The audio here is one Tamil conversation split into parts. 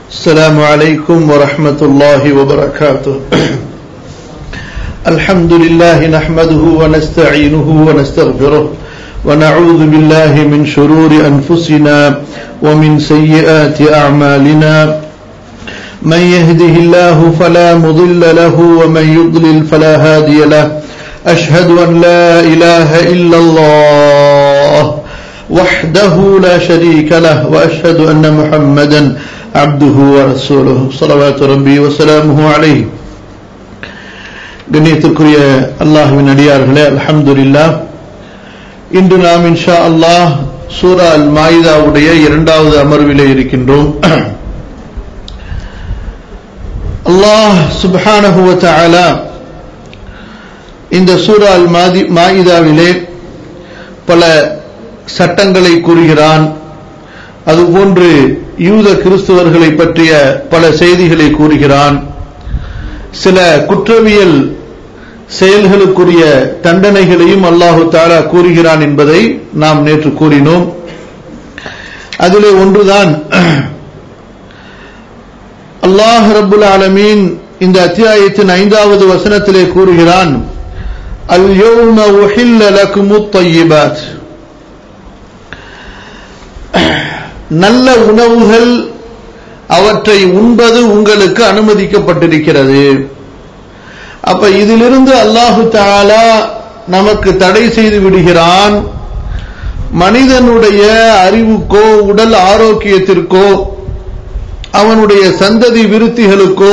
السلام عليكم ورحمة الله وبركاته الحمد لله نحمده ونستعينه ونستغفره ونعوذ بالله من شرور أنفسنا ومن سيئات أعمالنا من يهده الله فلا مضل له ومن يضلل فلا هادي له أشهد أن لا إله إلا الله وحده لا شريك له وأشهد أن محمدا عبده ورسوله صلوات ربي وسلامه عليه கண்ணியத்திற்குரிய அல்லாஹுவின் அடியார்களே அல்ஹம்துலில்லா இன்று நாம் இன்ஷா அல்லாஹ் சூரா அல் மாயிதாவுடைய இரண்டாவது அமர்விலே இருக்கின்றோம் அல்லாஹ் சுப்ஹானஹு வ தஆலா இந்த சூரா அல் மாதி மாயிதாவிலே பல சட்டங்களை கூறுகிறான் அதுபோன்று யூத கிறிஸ்துவர்களை பற்றிய பல செய்திகளை கூறுகிறான் சில குற்றவியல் செயல்களுக்குரிய தண்டனைகளையும் அல்லாஹு தாலா கூறுகிறான் என்பதை நாம் நேற்று கூறினோம் அதிலே ஒன்றுதான் அல்லாஹ் ரபுல் ஆலமீன் இந்த அத்தியாயத்தின் ஐந்தாவது வசனத்திலே கூறுகிறான் அல் யோம உஹில்ல லக்குமுத் தய்யிபாத் நல்ல உணவுகள் அவற்றை உண்பது உங்களுக்கு அனுமதிக்கப்பட்டிருக்கிறது அப்ப இதிலிருந்து அல்லாஹு தாலா நமக்கு தடை செய்து விடுகிறான் மனிதனுடைய அறிவுக்கோ உடல் ஆரோக்கியத்திற்கோ அவனுடைய சந்ததி விருத்திகளுக்கோ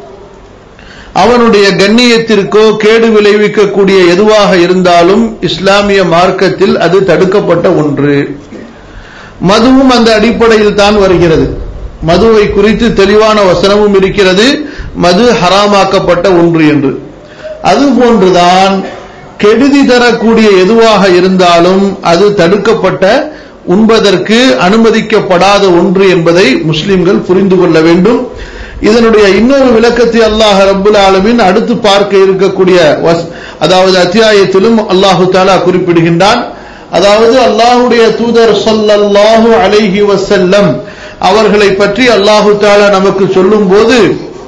அவனுடைய கண்ணியத்திற்கோ கேடு விளைவிக்கக்கூடிய எதுவாக இருந்தாலும் இஸ்லாமிய மார்க்கத்தில் அது தடுக்கப்பட்ட ஒன்று மதுவும் அந்த அடிப்படையில் தான் வருகிறது மதுவை குறித்து தெளிவான வசனமும் இருக்கிறது மது ஹராமாக்கப்பட்ட ஒன்று என்று அதுபோன்றுதான் கெடுதி தரக்கூடிய எதுவாக இருந்தாலும் அது தடுக்கப்பட்ட உண்பதற்கு அனுமதிக்கப்படாத ஒன்று என்பதை முஸ்லிம்கள் புரிந்து கொள்ள வேண்டும் இதனுடைய இன்னொரு விளக்கத்தை அல்லாஹ் ரபுல் ஆலமின் அடுத்து பார்க்க இருக்கக்கூடிய அதாவது அத்தியாயத்திலும் அல்லாஹு தாலா குறிப்பிடுகின்றான் அதாவது அல்லாஹுடைய தூதர் சொல்லல்லாஹு அலைஹி வசல்லம் அவர்களை பற்றி அல்லாஹு தாலா நமக்கு சொல்லும் போது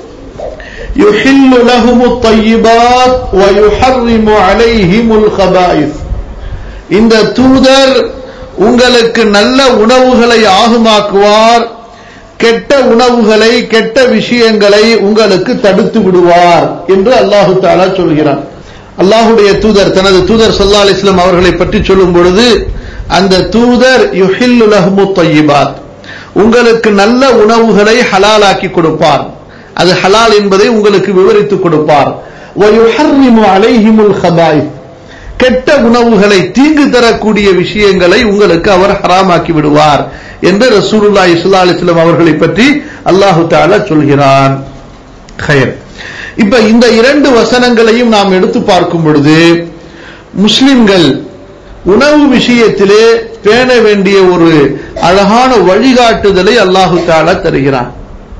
யுஹில்லு லஹுமு தய்யிபாத் வ யுஹர்ரிமு அலைஹிமுல் கபாயிஸ் இந்த தூதர் உங்களுக்கு நல்ல உணவுகளை ஆகுமாக்குவார் கெட்ட உணவுகளை கெட்ட விஷயங்களை உங்களுக்கு தடுத்து விடுவார் என்று அல்லாஹு தாலா சொல்கிறான் அல்லாஹுடைய தூதர் தனது தூதர் சல்லா அலிஸ்லாம் அவர்களை பற்றி சொல்லும் பொழுது அந்த தூதர் யுஹில்லு லஹ்மு தய்யிபாத் உங்களுக்கு நல்ல உணவுகளை ஹலாலாக்கி கொடுப்பார் அது ஹலால் என்பதை உங்களுக்கு விவரித்து கொடுப்பார் அலைஹிமுல் ஹபாய் கெட்ட உணவுகளை தீங்கு தரக்கூடிய விஷயங்களை உங்களுக்கு அவர் ஹராமாக்கி விடுவார் என்று ரசூலுல்லா இஸ்லா அலிஸ்லாம் அவர்களை பற்றி அல்லாஹு தாலா சொல்கிறான் இப்ப இந்த இரண்டு வசனங்களையும் நாம் எடுத்து பார்க்கும் பொழுது முஸ்லிம்கள் உணவு விஷயத்திலே பேண வேண்டிய ஒரு அழகான வழிகாட்டுதலை அல்லாஹு தாலா தருகிறான்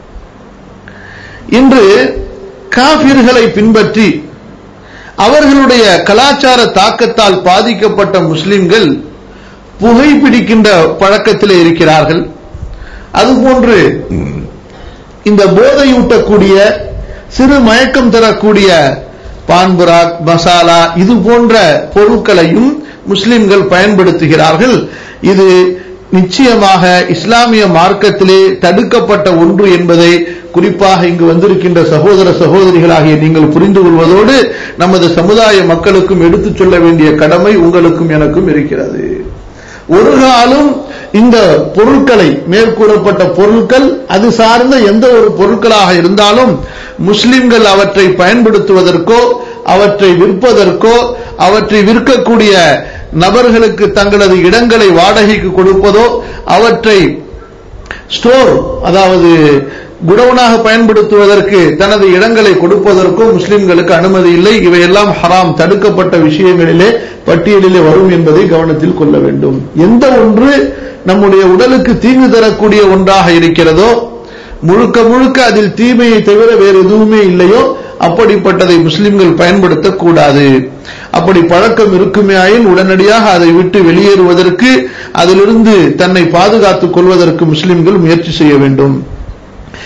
இன்று காபிர்களை பின்பற்றி அவர்களுடைய கலாச்சார தாக்கத்தால் பாதிக்கப்பட்ட முஸ்லிம்கள் புகைப்பிடிக்கின்ற பழக்கத்தில் இருக்கிறார்கள் அதுபோன்று இந்த போதையூட்டக்கூடிய சிறு மயக்கம் தரக்கூடிய பான்புராக் மசாலா இது போன்ற பொருட்களையும் முஸ்லிம்கள் பயன்படுத்துகிறார்கள் இது நிச்சயமாக இஸ்லாமிய மார்க்கத்திலே தடுக்கப்பட்ட ஒன்று என்பதை குறிப்பாக இங்கு வந்திருக்கின்ற சகோதர சகோதரிகளாகிய நீங்கள் புரிந்து கொள்வதோடு நமது சமுதாய மக்களுக்கும் எடுத்துச் சொல்ல வேண்டிய கடமை உங்களுக்கும் எனக்கும் இருக்கிறது ஒரு காலம் இந்த பொருட்களை மேற்கூறப்பட்ட பொருட்கள் அது சார்ந்த எந்த ஒரு பொருட்களாக இருந்தாலும் முஸ்லிம்கள் அவற்றை பயன்படுத்துவதற்கோ அவற்றை விற்பதற்கோ அவற்றை விற்கக்கூடிய நபர்களுக்கு தங்களது இடங்களை வாடகைக்கு கொடுப்பதோ அவற்றை ஸ்டோர் அதாவது குடவுனாக பயன்படுத்துவதற்கு தனது இடங்களை கொடுப்பதற்கோ முஸ்லிம்களுக்கு அனுமதி இல்லை இவையெல்லாம் ஹராம் தடுக்கப்பட்ட விஷயங்களிலே பட்டியலிலே வரும் என்பதை கவனத்தில் கொள்ள வேண்டும் எந்த ஒன்று நம்முடைய உடலுக்கு தீங்கு தரக்கூடிய ஒன்றாக இருக்கிறதோ முழுக்க முழுக்க அதில் தீமையை தவிர வேறு எதுவுமே இல்லையோ அப்படிப்பட்டதை முஸ்லிம்கள் பயன்படுத்தக்கூடாது அப்படி பழக்கம் இருக்குமேயாயின் உடனடியாக அதை விட்டு வெளியேறுவதற்கு அதிலிருந்து தன்னை பாதுகாத்துக் கொள்வதற்கு முஸ்லிம்கள் முயற்சி செய்ய வேண்டும்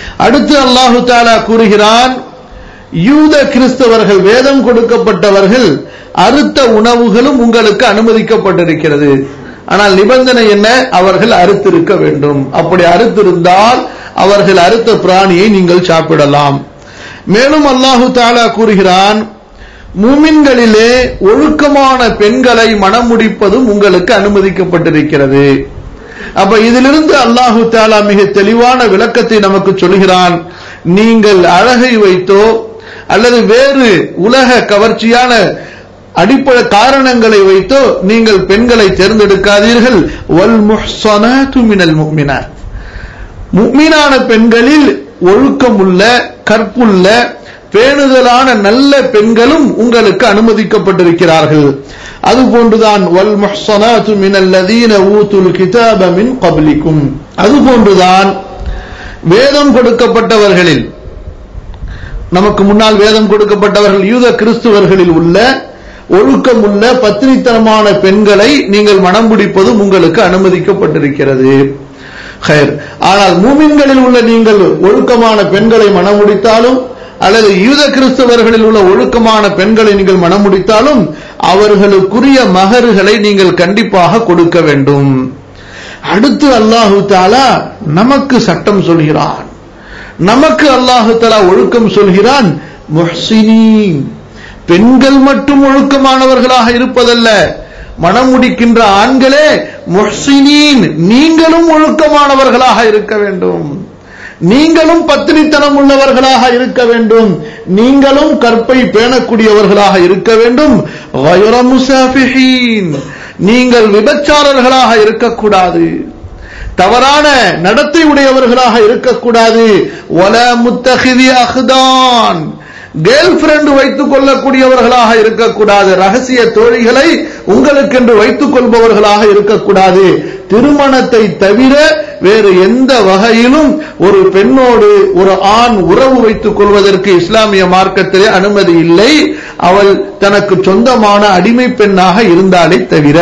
அடுத்து அல்லாஹு தாலா கூறுகிறான் யூத கிறிஸ்தவர்கள் வேதம் கொடுக்கப்பட்டவர்கள் அறுத்த உணவுகளும் உங்களுக்கு அனுமதிக்கப்பட்டிருக்கிறது ஆனால் நிபந்தனை என்ன அவர்கள் அறுத்திருக்க வேண்டும் அப்படி அறுத்திருந்தால் அவர்கள் அறுத்த பிராணியை நீங்கள் சாப்பிடலாம் மேலும் அல்லாஹு தாலா கூறுகிறான் மூமின்களிலே ஒழுக்கமான பெண்களை மனம் முடிப்பதும் உங்களுக்கு அனுமதிக்கப்பட்டிருக்கிறது அப்ப இதிலிருந்து அல்லாஹு தாலா மிக தெளிவான விளக்கத்தை நமக்கு சொல்கிறான் நீங்கள் அழகை வைத்தோ அல்லது வேறு உலக கவர்ச்சியான அடிப்படை காரணங்களை வைத்தோ நீங்கள் பெண்களை தேர்ந்தெடுக்காதீர்கள் வல் முஹ்சனாத்து மினல் முஃமினாத் முக்மீனான பெண்களில் ஒழுக்கமுள்ள கற்புள்ள பேணுதலான நல்ல பெண்களும் உங்களுக்கு அனுமதிக்கப்பட்டிருக்கிறார்கள் அதுபோன்றுதான் வல் முஹ்சனாத்து மினல் லதீன ஊத்துல் கிதாப மின் கப்லிக்கும் அதுபோன்றுதான் வேதம் கொடுக்கப்பட்டவர்களில் நமக்கு முன்னால் வேதம் கொடுக்கப்பட்டவர்கள் யூத கிறிஸ்துவர்களில் உள்ள ஒழுக்கமுள்ள பத்திரித்தனமான பெண்களை நீங்கள் மனம் பிடிப்பதும் உங்களுக்கு அனுமதிக்கப்பட்டிருக்கிறது ஹைர் ஆனால் மூமின்களில் உள்ள நீங்கள் ஒழுக்கமான பெண்களை மனம் முடித்தாலும் அல்லது யூத கிறிஸ்தவர்களில் உள்ள ஒழுக்கமான பெண்களை நீங்கள் மனம் முடித்தாலும் அவர்களுக்குரிய மகர்களை நீங்கள் கண்டிப்பாக கொடுக்க வேண்டும் அடுத்து அல்லாஹு தாலா நமக்கு சட்டம் சொல்கிறான் நமக்கு அல்லாஹு தாலா ஒழுக்கம் சொல்கிறான் முஹ்சினீன் பெண்கள் மட்டும் ஒழுக்கமானவர்களாக இருப்பதல்ல மனம் முடிக்கின்ற ஆண்களே முஹ்சினீன் நீங்களும் ஒழுக்கமானவர்களாக இருக்க வேண்டும் நீங்களும் பத்தினித்தனம் உள்ளவர்களாக இருக்க வேண்டும் நீங்களும் கற்பை பேணக்கூடியவர்களாக இருக்க வேண்டும் غَيْرَ مُسَافِحِينَ. நீங்கள் விபச்சாரர்களாக இருக்கக்கூடாது தவறான நடத்தை உடையவர்களாக இருக்கக்கூடாது வல முத்தகிதி அஹ்தான் கேர்ள் ஃபிரெண்ட் வைத்துக் கொள்ளக்கூடியவர்களாக இருக்கக்கூடாது ரகசிய தோழிகளை உங்களுக்கென்று வைத்துக் கொள்பவர்களாக இருக்கக்கூடாது திருமணத்தை தவிர வேறு எந்த வகையிலும் ஒரு பெண்ணோடு ஒரு ஆண் உறவு வைத்துக் கொள்வதற்கு இஸ்லாமிய மார்க்கத்திலே அனுமதி இல்லை அவள் தனக்கு சொந்தமான அடிமை பெண்ணாக இருந்தாலே தவிர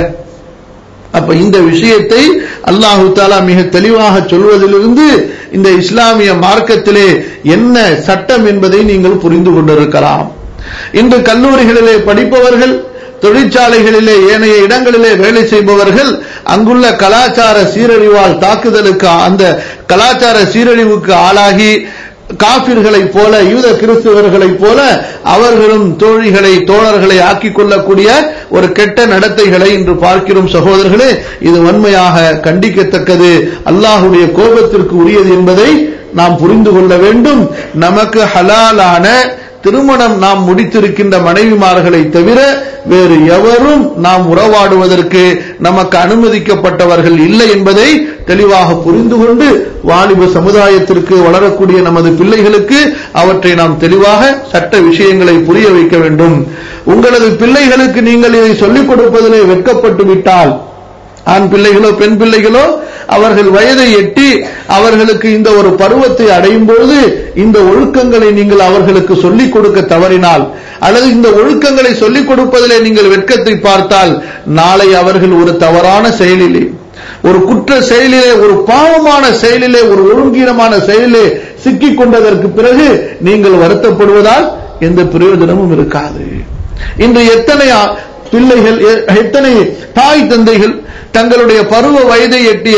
அப்ப இந்த விஷயத்தை அல்லாஹு தாலா மிக தெளிவாக சொல்வதிலிருந்து இந்த இஸ்லாமிய மார்க்கத்திலே என்ன சட்டம் என்பதை நீங்கள் புரிந்து கொண்டிருக்கலாம் இன்று கல்லூரிகளிலே படிப்பவர்கள் தொழிற்சாலைகளிலே ஏனைய இடங்களிலே வேலை செய்பவர்கள் அங்குள்ள கலாச்சார சீரழிவால் தாக்குதலுக்கு அந்த கலாச்சார சீரழிவுக்கு ஆளாகி காபிர்களைப் போல யூத கிறிஸ்துவர்களைப் போல அவர்களும் தோழிகளை தோழர்களை ஆக்கிக் கொள்ளக்கூடிய ஒரு கெட்ட நடத்தைகளை இன்று பார்க்கிறோம் சகோதரர்களே இது வன்மையாக கண்டிக்கத்தக்கது அல்லாஹுடைய கோபத்திற்கு உரியது என்பதை நாம் புரிந்து கொள்ள வேண்டும் நமக்கு ஹலாலான திருமணம் நாம் முடித்திருக்கின்ற மனைவிமார்களை தவிர வேறு எவரும் நாம் உறவாடுவதற்கு நமக்கு அனுமதிக்கப்பட்டவர்கள் இல்லை என்பதை தெளிவாக புரிந்து கொண்டு வாலிப சமுதாயத்திற்கு வளரக்கூடிய நமது பிள்ளைகளுக்கு அவற்றை நாம் தெளிவாக சட்ட விஷயங்களை புரிய வைக்க வேண்டும் உங்களது பிள்ளைகளுக்கு நீங்கள் இதை சொல்லிக் கொடுப்பதிலே வெட்கப்பட்டு விட்டால் ஆண் பிள்ளைகளோ பெண் பிள்ளைகளோ அவர்கள் வயதை எட்டி அவர்களுக்கு இந்த ஒரு பருவத்தை அடையும் பொழுது இந்த ஒழுக்கங்களை நீங்கள் அவர்களுக்கு சொல்லிக் கொடுக்க தவறினால் அல்லது இந்த ஒழுக்கங்களை சொல்லிக் கொடுப்பதிலே நீங்கள் வெட்கத்தை பார்த்தால் நாளை அவர்கள் ஒரு தவறான செயலிலே ஒரு குற்ற செயலிலே ஒரு பாவமான செயலிலே ஒரு ஒழுங்கீனமான செயலிலே சிக்கிக் கொண்டதற்கு பிறகு நீங்கள் வருத்தப்படுவதால் எந்த பிரயோஜனமும் இருக்காது இன்று எத்தனை ஆ- பிள்ளைகள் எ- எத்தனை தாய் தந்தைகள் தங்களுடைய பருவ வயதை எட்டிய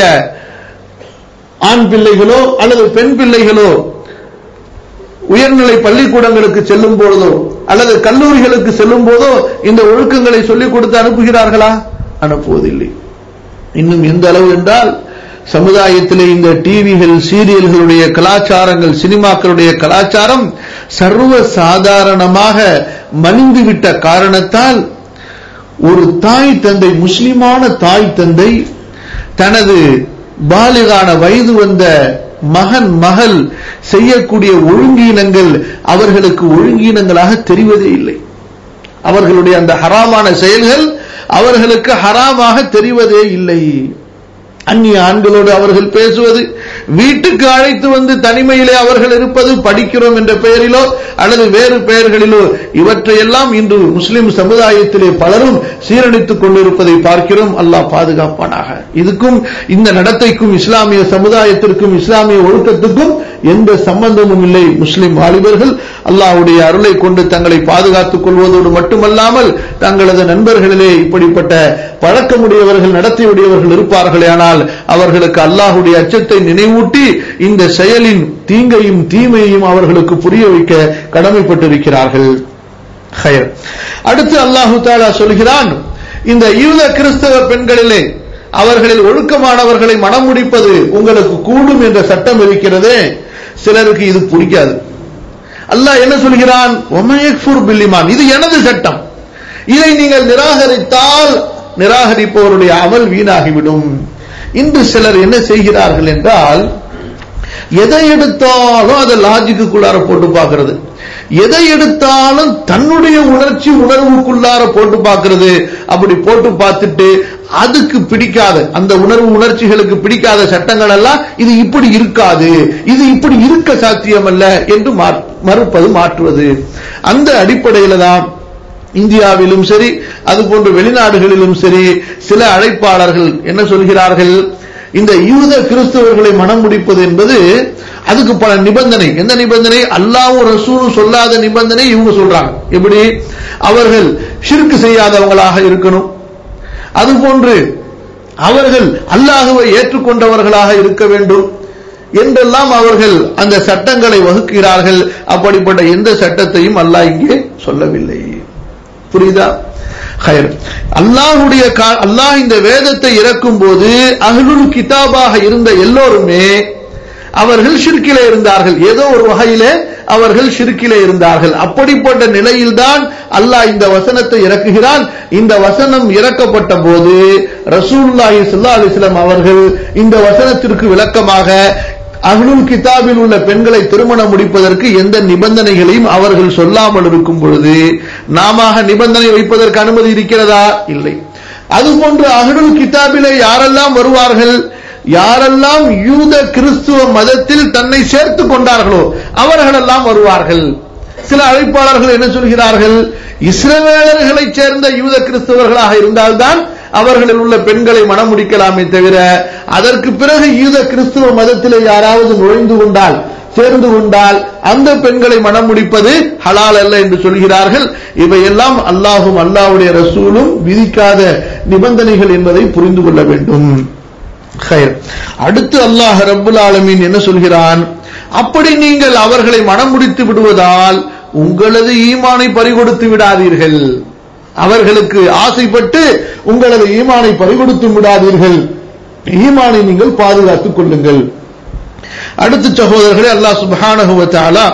ஆண் பிள்ளைகளோ அல்லது பெண் பிள்ளைகளோ உயர்நிலை பள்ளிக்கூடங்களுக்கு செல்லும் பொழுதோ அல்லது கல்லூரிகளுக்கு செல்லும் போதோ இந்த ஒழுக்கங்களை சொல்லிக் கொடுத்து அனுப்புகிறார்களா அனுப்புவதில்லை இன்னும் எந்த அளவு என்றால் சமுதாயத்திலே இந்த டிவிகள் சீரியல்களுடைய கலாச்சாரங்கள் சினிமாக்களுடைய கலாச்சாரம் சர்வ சாதாரணமாக மலிந்துவிட்ட காரணத்தால் ஒரு தாய் தந்தை முஸ்லிமான தாய் தந்தை தனது பாலிகான வயது வந்த மகன் மகள் செய்யக்கூடிய ஒழுங்கீனங்கள் அவர்களுக்கு ஒழுங்கீனங்களாக தெரிவதே இல்லை அவர்களுடைய அந்த ஹராமான செயல்கள் அவர்களுக்கு ஹராமாக தெரிவதே இல்லை அந்நிய ஆண்களோடு அவர்கள் பேசுவது வீட்டுக்கு அழைத்து வந்து தனிமையிலே அவர்கள் இருப்பது படிக்கிறோம் என்ற பெயரிலோ அல்லது வேறு பெயர்களிலோ இவற்றையெல்லாம் இன்று முஸ்லிம் சமுதாயத்திலே பலரும் சீரழித்துக் கொண்டிருப்பதை பார்க்கிறோம் அல்லாஹ் பாதுகாப்பானாக இதுக்கும் இந்த நடத்தைக்கும் இஸ்லாமிய சமுதாயத்திற்கும் இஸ்லாமிய ஒழுக்கத்துக்கும் எந்த சம்பந்தமும் இல்லை முஸ்லிம் வாலிபர்கள் அல்லாஹ்வுடைய அருளை கொண்டு தங்களை பாதுகாத்துக் கொள்வதோடு மட்டுமல்லாமல் தங்களது நண்பர்களிலே இப்படிப்பட்ட பழக்கமுடையவர்கள் நடத்தையுடையவர்கள் இருப்பார்களே ஆனால் அவர்களுக்கு அல்லாஹ்வுடைய அச்சத்தை நினைவூட்டி இந்த செயலின் தீங்கையும் தீமையையும் அவர்களுக்கு புரிய வைக்க கடமைப்பட்டிருக்கிறார்கள் ஹயர் அடுத்து அல்லாஹு தாலா சொல்கிறான் இந்த யூத கிறிஸ்தவ பெண்களிலே அவர்களில் ஒழுக்கமானவர்களை மனம் முடிப்பது உங்களுக்கு கூடும் என்ற சட்டம் இருக்கிறதே சிலருக்கு இது பிடிக்காது அல்லாஹ் என்ன சொல்கிறான் ஒமயக்ஃபுர் பில்லிமான் இது எனது சட்டம் இதை நீங்கள் நிராகரித்தால் நிராகரிப்பவருடைய அமல் வீணாகிவிடும் இன்று சிலர் என்ன செய்கிறார்கள் என்றால் எதை எடுத்தாலும் அதை லாஜிக்குள்ளார போட்டு பார்க்கிறது எதை எடுத்தாலும் தன்னுடைய உணர்ச்சி உணர்வுக்குள்ளார போட்டு பார்க்கிறது அப்படி போட்டு பார்த்துட்டு அதுக்கு பிடிக்காத அந்த உணர்வு உணர்ச்சிகளுக்கு பிடிக்காத சட்டங்கள் எல்லாம் இது இப்படி இருக்காது இது இப்படி இருக்க சாத்தியமல்ல என்று மறுப்பது மாற்றுவது அந்த அடிப்படையில தான் இந்தியாவிலும் சரி அதுபோன்று வெளிநாடுகளிலும் சரி சில அழைப்பாளர்கள் என்ன சொல்கிறார்கள் இந்த யூத கிறிஸ்தவர்களை மனம் முடிப்பது என்பது அதுக்கு பல நிபந்தனை எந்த நிபந்தனை அல்லாவும் ரசூலும் சொல்லாத நிபந்தனை இவங்க சொல்றாங்க எப்படி அவர்கள் ஷிர்கு செய்யாதவங்களாக இருக்கணும் அதுபோன்று அவர்கள் அல்லாஹுவை ஏற்றுக்கொண்டவர்களாக இருக்க வேண்டும் என்றெல்லாம் அவர்கள் அந்த சட்டங்களை வகுக்கிறார்கள் அப்படிப்பட்ட எந்த சட்டத்தையும் அல்லாஹ் இங்கே சொல்லவில்லை புரியுதா ஹயர் அல்லாஹுடைய அல்லாஹ் இந்த வேதத்தை இறக்கும் போது அகலுல் கிதாபாக இருந்த எல்லோருமே அவர்கள் ஷிர்கிலே இருந்தார்கள் ஏதோ ஒரு வகையிலே அவர்கள் ஷிர்கிலே இருந்தார்கள் அப்படிப்பட்ட நிலையில்தான் அல்லாஹ் இந்த வசனத்தை இறக்குகிறான் இந்த வசனம் இறக்கப்பட்ட போது ரசூல்லாஹி சுல்லா அலிஸ்லாம் அவர்கள் இந்த வசனத்திற்கு விளக்கமாக அஹ்லுல் கிதாபில் உள்ள பெண்களை திருமணம் முடிப்பதற்கு எந்த நிபந்தனைகளையும் அவர்கள் சொல்லாமல் இருக்கும் பொழுது நாம நிபந்தனை வைப்பதற்கு அனுமதி இருக்கிறதா இல்லை அதுபோன்று அஹ்லுல் கிதாபிலே யாரெல்லாம் வருவார்கள் யாரெல்லாம் யூத கிறிஸ்துவ மதத்தில் தன்னை சேர்த்துக் கொண்டார்களோ அவர்களெல்லாம் வருவார்கள் சில அழைப்பாளர்கள் என்ன சொல்கிறார்கள் இஸ்ரவேலர்களைச் சேர்ந்த யூத கிறிஸ்தவர்களாக இருந்தால்தான் அவர்களில் உள்ள பெண்களை மனம் முடிக்கலாமே தவிர அதற்கு பிறகு யூத கிறிஸ்துவ மதத்திலே யாராவது நுழைந்து கொண்டால் சேர்ந்து கொண்டால் அந்த பெண்களை மனம் முடிப்பது ஹலால் அல்ல என்று சொல்கிறார்கள் இவையெல்லாம் அல்லாஹும் அல்லாஹுடைய ரசூலும் விதிக்காத நிபந்தனைகள் என்பதை புரிந்து கொள்ள வேண்டும் அடுத்து அல்லாஹ் ரப்புல் ஆலமீன் என்ன சொல்கிறான் அப்படி நீங்கள் அவர்களை மனம் முடித்து விடுவதால் உங்களது ஈமானை பறிகொடுத்து விடாதீர்கள் அவர்களுக்கு ஆசைப்பட்டு உங்களது ஈமானை பறிகொடுத்து விடாதீர்கள் ஈமானை நீங்கள் பாதுகாத்துக் கொள்ளுங்கள் அடுத்த சகோதரர்களே அல்லாஹ் சுபஹானஹுவத்தாலா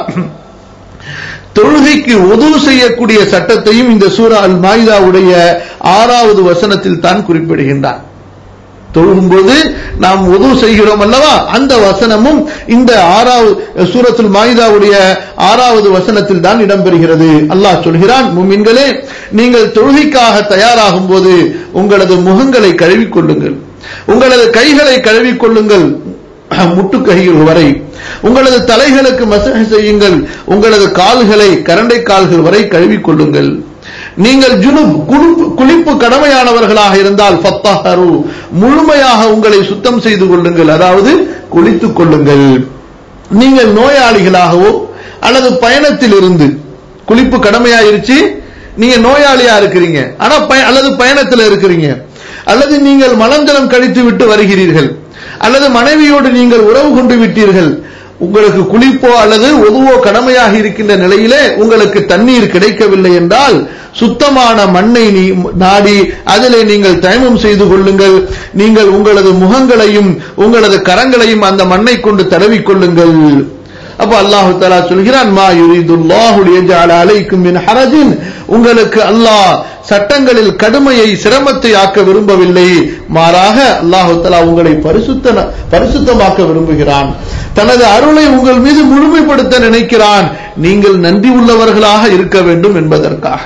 தொழுகைக்கு உதவு செய்யக்கூடிய சட்டத்தையும் இந்த சூரா அல் மாயுதாவுடைய ஆறாவது வசனத்தில் தான் குறிப்பிடுகின்றான் தொழுகும்போது நாம் உதவு செய்கிறோம் அல்லவா அந்த வசனமும் இந்த ஆறாவது சூரத்துல் மாயுதாவுடைய ஆறாவது வசனத்தில் தான் இடம்பெறுகிறது அல்லாஹ் சொல்கிறான் முமின்களே நீங்கள் தொழுகைக்காக தயாராகும் போது உங்களது முகங்களை கழுவிக்கொள்ளுங்கள் உங்களது கைகளை கழுவிக்கொள்ளுங்கள் முட்டுக்கைகள் வரை உங்களது தலைகளுக்கு மசக செய்யுங்கள் உங்களது கால்களை கரண்டை கால்கள் வரை கழுவிக்கொள்ளுங்கள் நீங்கள் ஜுனுப் குளிப்பு கடமையானவர்களாக இருந்தால் ஃபத்தஹரு முழுமையாக உங்களை சுத்தம் செய்து கொள்ளுங்கள் அதாவது குளித்துக் கொள்ளுங்கள் நீங்கள் நோயாளிகளாகவோ அல்லது பயணத்தில் இருந்து குளிப்பு கடமையாயிருச்சு நீங்க நோயாளியா இருக்கிறீங்க ஆனா அல்லது பயணத்தில் இருக்கிறீங்க அல்லது நீங்கள் மலஞ்சலம் கழித்து விட்டு வருகிறீர்கள் அல்லது மனைவியோடு நீங்கள் உறவு கொண்டு விட்டீர்கள் உங்களுக்கு குளிப்போ அல்லது ஒதுவோ கடமையாக இருக்கின்ற நிலையிலே உங்களுக்கு தண்ணீர் கிடைக்கவில்லை என்றால் சுத்தமான மண்ணை நாடி அதிலே நீங்கள் தயமம் செய்து கொள்ளுங்கள் நீங்கள் உங்களது முகங்களையும் உங்களது கரங்களையும் அந்த மண்ணை கொண்டு தடவிக் கொள்ளுங்கள் அப்ப அல்லாஹு தலா சொல்கிறான் மா யுரிதுல்லாஹு லியஜஅல அலைக்கும் மின் ஹரஜின் உங்களுக்கு அல்லாஹ் சட்டங்களில் கடுமையை சிரமத்தை ஆக்க விரும்பவில்லை மாறாக அல்லாஹு தலா உங்களை பரிசுத்த பரிசுத்தமாக்க விரும்புகிறான் தனது அருளை உங்கள் மீது முழுமைப்படுத்த நினைக்கிறான் நீங்கள் நன்றி உள்ளவர்களாக இருக்க வேண்டும் என்பதற்காக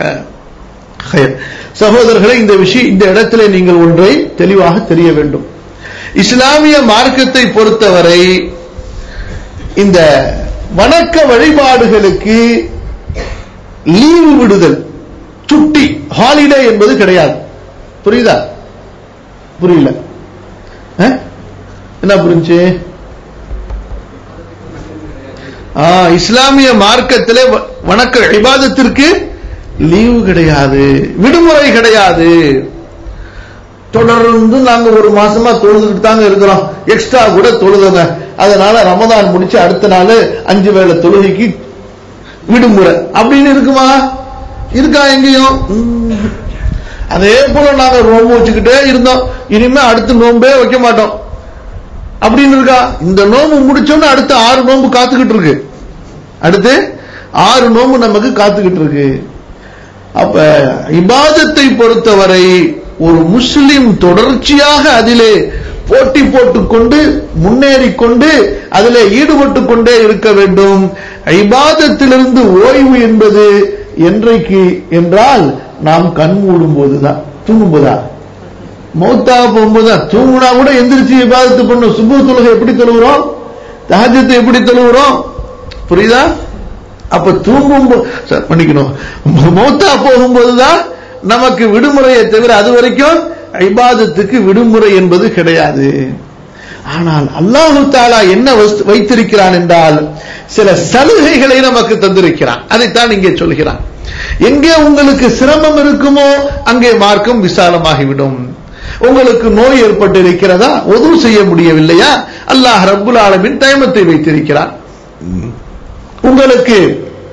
சகோதரர்களை இந்த விஷயம் இந்த இடத்திலே நீங்கள் ஒன்றை தெளிவாக தெரிய வேண்டும் இஸ்லாமிய மார்க்கத்தை பொறுத்தவரை இந்த வணக்க வழிபாடுகளுக்கு லீவு விடுதல் சுட்டி ஹாலிடே என்பது கிடையாது புரியுதா புரியல ஆ, இஸ்லாமிய மார்க்கத்திலே வ- வணக்க இபாதத்திற்கு லீவு கிடையாது விடுமுறை கிடையாது தொடர்ந்து நாங்க ஒரு மாசமா தொழுதுகிட்டு தாங்க இருக்கிறோம் எக்ஸ்ட்ரா கூட தொழுதுங்க அதனால ரமதான் முடிச்சு அடுத்த நாள் அஞ்சு வேளை தொழுகைக்கு விடுமுறை அப்படின்னு இருக்குமா இருக்கா எங்கேயும் ம். அதே போல நாங்க நோன்பு வச்சுக்கிட்டே இருந்தோம் இனிமே அடுத்த நோன்பே வைக்க மாட்டோம் அப்படின்னு இருக்கா இந்த நோன்பு முடிச்சோன்னு அடுத்த ஆறு நோன்பு காத்துக்கிட்டு இருக்கு அடுத்து ஆறு நோன்பு நமக்கு காத்துக்கிட்டு இருக்கு அப்ப இபாதத்தை பொறுத்தவரை ஒரு முஸ்லிம் தொடர்ச்சியாக அதிலே போட்டி போட்டுக்கொண்டு முன்னேறி கொண்டு அதிலே ஈடுபட்டு கொண்டே இருக்க வேண்டும் இபாதத்திலிருந்து ஓய்வு என்பது என்றைக்கு என்றால் நாம் கண் மூடும் போதுதான் தூங்கும் போதா மௌத்தா போகும்போதுதான் தூங்குனா கூட எந்திரிச்சு இபாதத்து பண்ணும் சுபு தொழுகை எப்படி தொழுகிறோம் தஹஜத்தை எப்படி தொழுகிறோம் புரியுதா அப்ப தூங்கும் போ- ச- மன்னிக்கணும் மௌத்தா போகும்போதுதான் நமக்கு விடுமுறையை தவிர அது வரைக்கும் இபாதத்துக்கு விடுமுறை என்பது கிடையாது ஆனால் அல்லாஹு தாலா என்ன வஸ்து- வைத்திருக்கிறான் என்றால் சில சலுகைகளை நமக்கு தந்திருக்கிறான் அதைத்தான் இங்கே சொல்கிறான் எங்கே உங்களுக்கு சிரமம் இருக்குமோ அங்கே மார்க்கம் விசாலமாகிவிடும் உங்களுக்கு நோய் ஏற்பட்டு இருக்கிறதா உதவு செய்ய முடியவில்லையா அல்லாஹ் ரப்புல் ஆலமின் டைமத்தை வைத்திருக்கிறான் உங்களுக்கு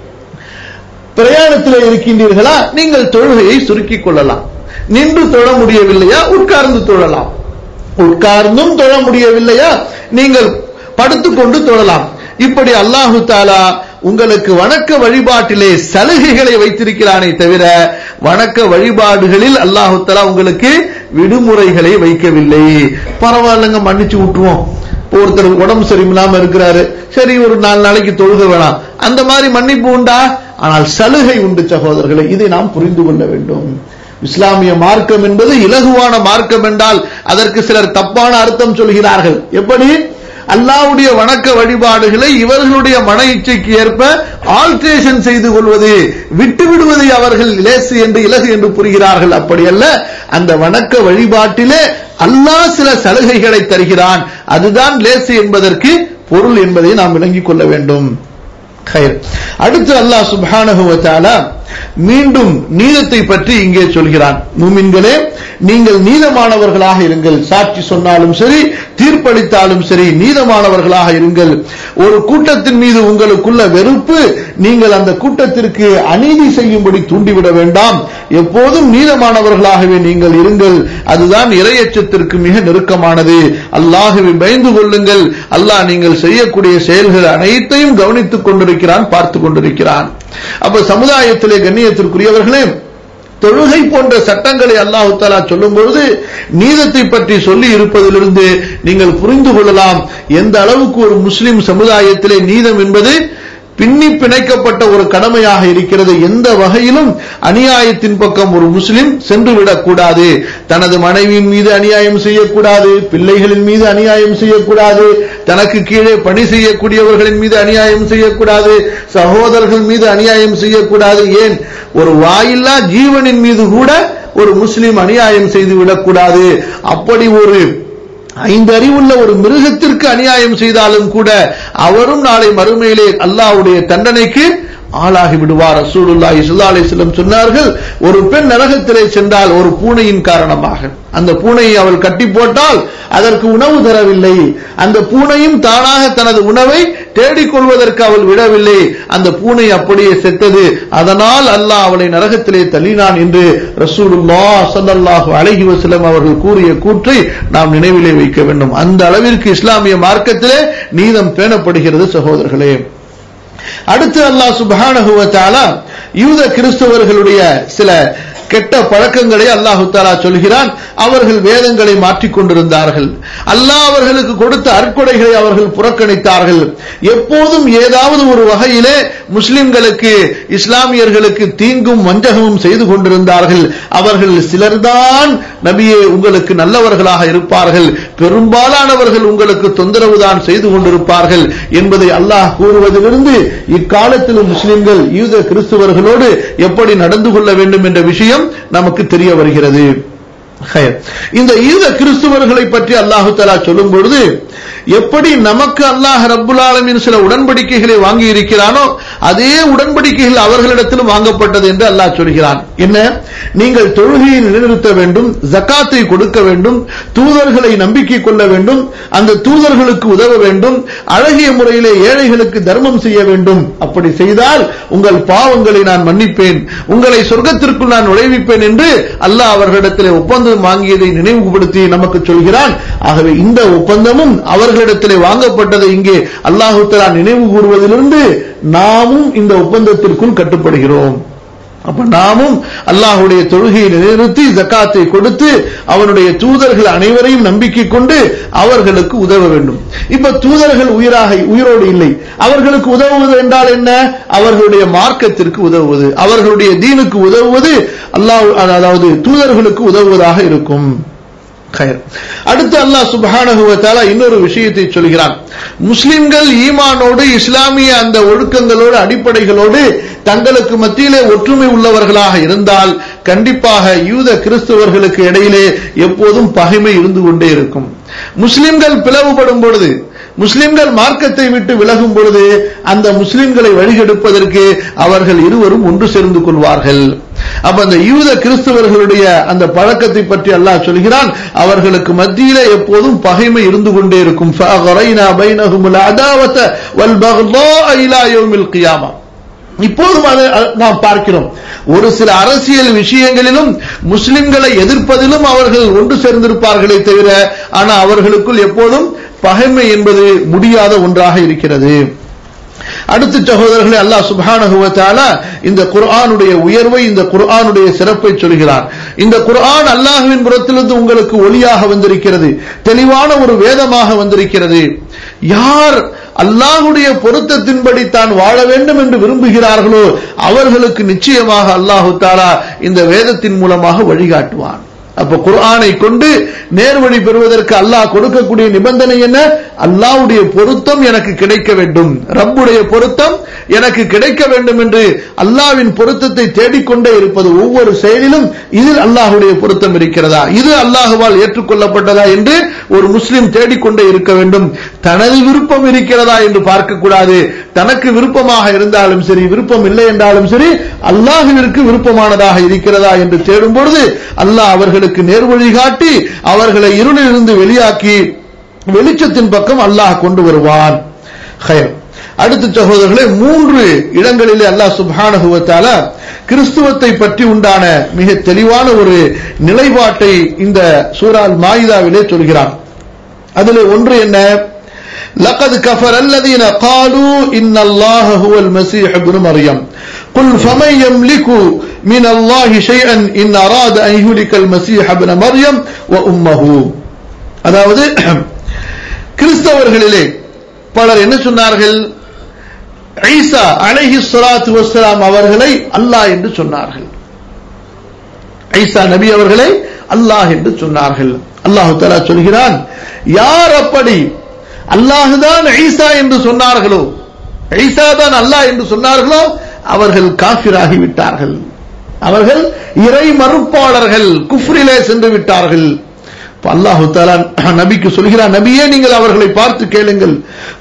பிரயாணத்தில் இருக்கின்றீர்களா நீங்கள் தொழுகையை சுருக்கிக் கொள்ளலாம் நின்று தொழ முடியவில்லையா உட்கார்ந்து தொழலாம் உட்கார்ந்தும் தொழ முடியவில்லையா நீங்கள் படுத்துக்கொண்டு தொழலாம் இப்படி அல்லாஹு தாலா உங்களுக்கு வணக்க வழிபாட்டிலே சலுகைகளை வைத்திருக்கிறானே தவிர வணக்க வழிபாடுகளில் அல்லாஹு தாலா உங்களுக்கு விடுமுறைகளை வைக்கவில்லை பரவாயில்லைங்க மன்னிச்சு விட்டுருவோம் இப்போ ஒருத்தர் உடம்பு சரியில்லாம இருக்கிறாரு சரி ஒரு நாலு நாளைக்கு தொழுக வேணாம் அந்த மாதிரி மன்னிப்பு உண்டா ஆனால் சலுகை உண்டு சகோதரர்களை இதை நாம் புரிந்து கொள்ள வேண்டும் இஸ்லாமிய மார்க்கம் என்பது இலகுவான மார்க்கம் என்றால் அதற்கு சிலர் தப்பான அர்த்தம் சொல்கிறார்கள் எப்படி அல்லாவுடைய வணக்க வழிபாடுகளை இவர்களுடைய மன இச்சைக்கு ஏற்ப ஆல்ட்ரேஷன் செய்து கொள்வது விட்டு விடுவதை அவர்கள் லேசு என்று இலகு என்று புரிகிறார்கள் அப்படி அல்ல அந்த வணக்க வழிபாட்டிலே அல்லாஹ் சில சலுகைகளை தருகிறான் அதுதான் லேசு என்பதற்கு பொருள் என்பதை நாம் விளங்கிக் கொள்ள வேண்டும் خير. அடுத்து அல்லாஹ் சுப்ஹானஹு வ தஆலா மீண்டும் நீதத்தை பற்றி இங்கே சொல்கிறான் மூமின்களே நீங்கள் நீதமானவர்களாக இருங்கள் சாட்சி சொன்னாலும் சரி தீர்ப்பளித்தாலும் சரி நீதமானவர்களாக இருங்கள் ஒரு கூட்டத்தின் மீது உங்களுக்குள்ள வெறுப்பு நீங்கள் அந்த கூட்டத்திற்கு அநீதி செய்யும்படி தூண்டிவிட வேண்டாம் எப்போதும் நீதமானவர்களாகவே நீங்கள் இருங்கள் அதுதான் இரையச்சத்திற்கு மிக நெருக்கமானது அல்லாஹுவை பயந்து கொள்ளுங்கள் அல்லாஹ் நீங்கள் செய்யக்கூடிய செயல்கள் அனைத்தையும் கவனித்துக் கொண்டிருக்கிறான் பார்த்து கொண்டிருக்கிறான் அப்ப சமுதாயத்திலே கண்ணியத்திற்குரியவர்களே தொழுகை போன்ற சட்டங்களை அல்லாஹு தாலா சொல்லும் பொழுது நீதத்தை பற்றி சொல்லி இருப்பதிலிருந்து நீங்கள் புரிந்து கொள்ளலாம் எந்த அளவுக்கு ஒரு முஸ்லிம் சமுதாயத்திலே நீதம் என்பது பின்னி பிணைக்கப்பட்ட ஒரு கடமையாக இருக்கிறது எந்த வகையிலும் அநியாயத்தின் பக்கம் ஒரு முஸ்லிம் சென்று விடக்கூடாது தனது மனைவியின் மீது அநியாயம் செய்யக்கூடாது பிள்ளைகளின் மீது அநியாயம் செய்யக்கூடாது தனக்கு கீழே பணி செய்யக்கூடியவர்களின் மீது அநியாயம் செய்யக்கூடாது சகோதரர்கள் மீது அநியாயம் செய்யக்கூடாது ஏன் ஒரு வாயில்லா ஜீவனின் மீது கூட ஒரு முஸ்லிம் அநியாயம் செய்து விடக்கூடாது அப்படி ஒரு ஐந்து அறிவுள்ள ஒரு மிருகத்திற்கு அநியாயம் செய்தாலும் கூட அவரும் நாளை மறுமையிலே அல்லாஹ்வுடைய தண்டனைக்கு ஆளாகி விடுவார் ரசூலுல்லாஹி ஸல்லல்லாஹு அலைஹி வஸல்லம் சொன்னார்கள் ஒரு பெண் நரகத்திலே சென்றால் ஒரு பூனையின் காரணமாக அந்த பூனையை அவள் கட்டி போட்டால் அதற்கு உணவு தரவில்லை அந்த பூனையும் தானாக தனது உணவை தேடிக்கொள்வதற்கு அவள் விடவில்லை அந்த பூனை அப்படியே செத்தது அதனால் அல்லாஹ் அவளை நரகத்திலே தள்ளினான் என்று ரசூலுல்லாஹ் ஸல்லல்லாஹு அலைஹி வஸல்லம் அவர்கள் கூறிய கூற்றை நாம் நினைவிலே வைக்க வேண்டும் அந்த அளவிற்கு இஸ்லாமிய மார்க்கத்திலே நீதம் பேணப்படுகிறது சகோதரர்களே அடுத்து அல்லாஹ் சுப்ஹானஹு வ தஆலா யூத கிறிஸ்தவர்களுடைய சில கெட்ட பழக்கங்களை அல்லாஹு தாலா சொல்கிறான் அவர்கள் வேதங்களை மாற்றிக் கொண்டிருந்தார்கள் அல்லாஹ் அவர்களுக்கு கொடுத்த அற்கொடைகளை அவர்கள் புறக்கணித்தார்கள் எப்போதும் ஏதாவது ஒரு வகையிலே முஸ்லிம்களுக்கு இஸ்லாமியர்களுக்கு தீங்கும் வஞ்சகமும் செய்து கொண்டிருந்தார்கள் அவர்கள் சிலர்தான் நபியே உங்களுக்கு நல்லவர்களாக இருப்பார்கள் பெரும்பாலானவர்கள் உங்களுக்கு தொந்தரவு தான் செய்து கொண்டிருப்பார்கள் என்பதை அல்லாஹ் கூறுவதிலிருந்து இக்காலத்திலும் முஸ்லிம்கள் யூத கிறிஸ்துவர்களோடு எப்படி நடந்து கொள்ள வேண்டும் என்ற விஷயம் நமக்கு தெரிய வருகிறது ஹைர். இந்த ஈத கிறிஸ்துவர்களை பற்றி அல்லாஹு தலா சொல்லும் பொழுது எப்படி நமக்கு அல்லாஹ் ரப்புல் ஆலமீன் சில உடன்படிக்கைகளை வாங்கி இருக்கிறானோ அதே உடன்படிக்கைகள் அவர்களிடத்திலும் வாங்கப்பட்டது என்று அல்லாஹ் சொல்கிறான் என்ன நீங்கள் தொழுகையை நிலைநிறுத்த வேண்டும் ஜக்காத்தை கொடுக்க வேண்டும் தூதர்களை நம்பிக்கை கொள்ள வேண்டும் அந்த தூதர்களுக்கு உதவ வேண்டும் அழகிய முறையிலே ஏழைகளுக்கு தர்மம் செய்ய வேண்டும் அப்படி செய்தால் உங்கள் பாவங்களை நான் மன்னிப்பேன் உங்களை சொர்க்கத்திற்குள் நான் நுழைவிப்பேன் என்று அல்லாஹ் அவர்களிடத்திலே ஒப்பந்தம் வாங்கியதை நினைவுபடுத்தி நமக்கு சொல்கிறான் ஆகவே இந்த ஒப்பந்தமும் அவர்களிடத்திலே வாங்கப்பட்டதை இங்கே அல்லாஹு தலா நினைவு கூறுவதிலிருந்து நாமும் இந்த ஒப்பந்தத்திற்குள் கட்டுப்படுகிறோம் அப்ப நாமும் அல்லாஹுடைய தொழுகையை நிலைநிறுத்தி ஜக்காத்தை கொடுத்து அவனுடைய தூதர்கள் அனைவரையும் நம்பிக்கை கொண்டு அவர்களுக்கு உதவ வேண்டும் இப்ப தூதர்கள் உயிராக உயிரோடு இல்லை அவர்களுக்கு உதவுவது என்றால் என்ன அவர்களுடைய மார்க்கத்திற்கு உதவுவது அவர்களுடைய தீனுக்கு உதவுவது அல்லாஹ் அதாவது தூதர்களுக்கு உதவுவதாக இருக்கும் கயர். அடுத்து அல்லாஹ் சுப்ஹானஹு வ தஆலா இன்னொரு விஷயத்தை சொல்கிறான் முஸ்லிம்கள் ஈமானோடு இஸ்லாமிய அந்த ஒழுக்கங்களோடு அடிப்படைகளோடு தங்களுக்கு மத்தியிலே ஒற்றுமை உள்ளவர்களாக இருந்தால் கண்டிப்பாக யூத கிறிஸ்தவர்களுக்கு இடையிலே எப்போதும் பகைமை இருந்து கொண்டே இருக்கும் முஸ்லிம்கள் பிளவுபடும் பொழுது முஸ்லிம்கள் மார்க்கத்தை விட்டு விலகும் பொழுது அந்த முஸ்லிம்களை வழிகெடுப்பதற்கு அவர்கள் இருவரும் ஒன்று சேர்ந்து கொள்வார்கள் அப்ப அந்த யூத கிறிஸ்தவர்களுடைய அந்த பழக்கத்தை பற்றி அல்லாஹ் சொல்கிறான் அவர்களுக்கு மத்தியிலே எப்போதும் பகைமை இருந்து கொண்டே இருக்கும் فَأَغْرَيْنَا بَيْنَهُمُ الْعَدَاوَةَ وَالْبَغْضَاءَ إِلَى يَوْمِ الْقِيَامَةِ இப்போதும் அதை நாம் பார்க்கிறோம் ஒரு சில அரசியல் விஷயங்களிலும் முஸ்லிம்களை எதிர்ப்பதிலும் அவர்கள் ஒன்று சேர்ந்திருப்பார்களே தவிர ஆனா அவர்களுக்குள் எப்போதும் பகைமை என்பது முடியாத ஒன்றாக இருக்கிறது அடுத்த சகோதரர்களே அல்லாஹ் சுப்ஹானஹு வ தஆலா இந்த குர்ஆனுடைய உயர்வை இந்த குர்ஆனுடைய சிறப்பை சொல்கிறார் இந்த குர்ஆன் அல்லாஹ்வின் புறத்திலிருந்து உங்களுக்கு ஒளியாக வந்திருக்கிறது தெளிவான ஒரு வேதமாக வந்திருக்கிறது யார் அல்லாஹுடைய பொருத்தத்தின்படி தான் வாழ வேண்டும் என்று விரும்புகிறார்களோ அவர்களுக்கு நிச்சயமாக அல்லாஹு தாலா இந்த வேதத்தின் மூலமாக வழிகாட்டுவான் அப்ப குர்ஆனை கொண்டு நேர்வழி பெறுவதற்கு அல்லாஹ் கொடுக்கக்கூடிய நிபந்தனை என்ன அல்லாஹ்வுடைய பொருத்தம் எனக்கு கிடைக்க வேண்டும் ரப்புடைய பொருத்தம் எனக்கு கிடைக்க வேண்டும் என்று அல்லாஹ்வின் பொருத்தத்தை தேடிக்கொண்டே இருப்பது ஒவ்வொரு செயலிலும் இதில் அல்லாஹ்வுடைய பொருத்தம் இருக்கிறதா இது அல்லாஹுவால் ஏற்றுக்கொள்ளப்பட்டதா என்று ஒரு முஸ்லிம் தேடிக்கொண்டே இருக்க வேண்டும் தனது விருப்பம் இருக்கிறதா என்று பார்க்கக்கூடாது தனக்கு விருப்பமாக இருந்தாலும் சரி விருப்பம் இல்லை என்றாலும் சரி அல்லாஹுவிற்கு விருப்பமானதாக இருக்கிறதா என்று தேடும் பொழுது அல்லாஹ் அவர்களுக்கு நேர்வழி காட்டி அவர்களை இருளிலிருந்து வெளியாக்கி வெளிச்சத்தின் பக்கம் அல்லாஹ் கொண்டு வருவான் ஹயர் அடுத்த சகோதரர்களே மூன்று இடங்களிலே அல்லாஹ் சுப்ஹானஹு வ தஆலா கிறிஸ்துவத்தை பற்றி உண்டான மிக தெளிவான ஒரு நிலைப்பாட்டை இந்த சூரால் மாயிதாவிலே சொல்கிறான் அதிலே ஒன்று என்ன لقد كفر الذين قالوا إن الله هو المسيح ابن مريم قل فمن يملك من الله شيئا إن أراد أن يهلك المسيح ابن مريم وأمه அதாவது கிறிஸ்தவர்களிலே பலர் என்ன சொன்னார்கள் ஈசா அலைஹி ஸலாத்து வஸ்ஸலாம் அவர்களை அல்லாஹ் என்று சொன்னார்கள் ஈசா நபி அவர்களை அல்லாஹ் என்று சொன்னார்கள் அல்லாஹு தஆலா சொல்கிறான் யார் அப்படி அல்லாஹுதான் ஈசா என்று சொன்னார்களோ ஈசா தான் அல்லாஹ் என்று சொன்னார்களோ அவர்கள் காஃபிராகி விட்டார்கள் அவர்கள் இறை மறுப்பாளர்கள் குஃப்ரிலே சென்று விட்டார்கள் அல்லாஹு தாலா நபிக்கு சொல்கிறார் நபியே நீங்கள் அவர்களை பார்த்து கேளுங்கள்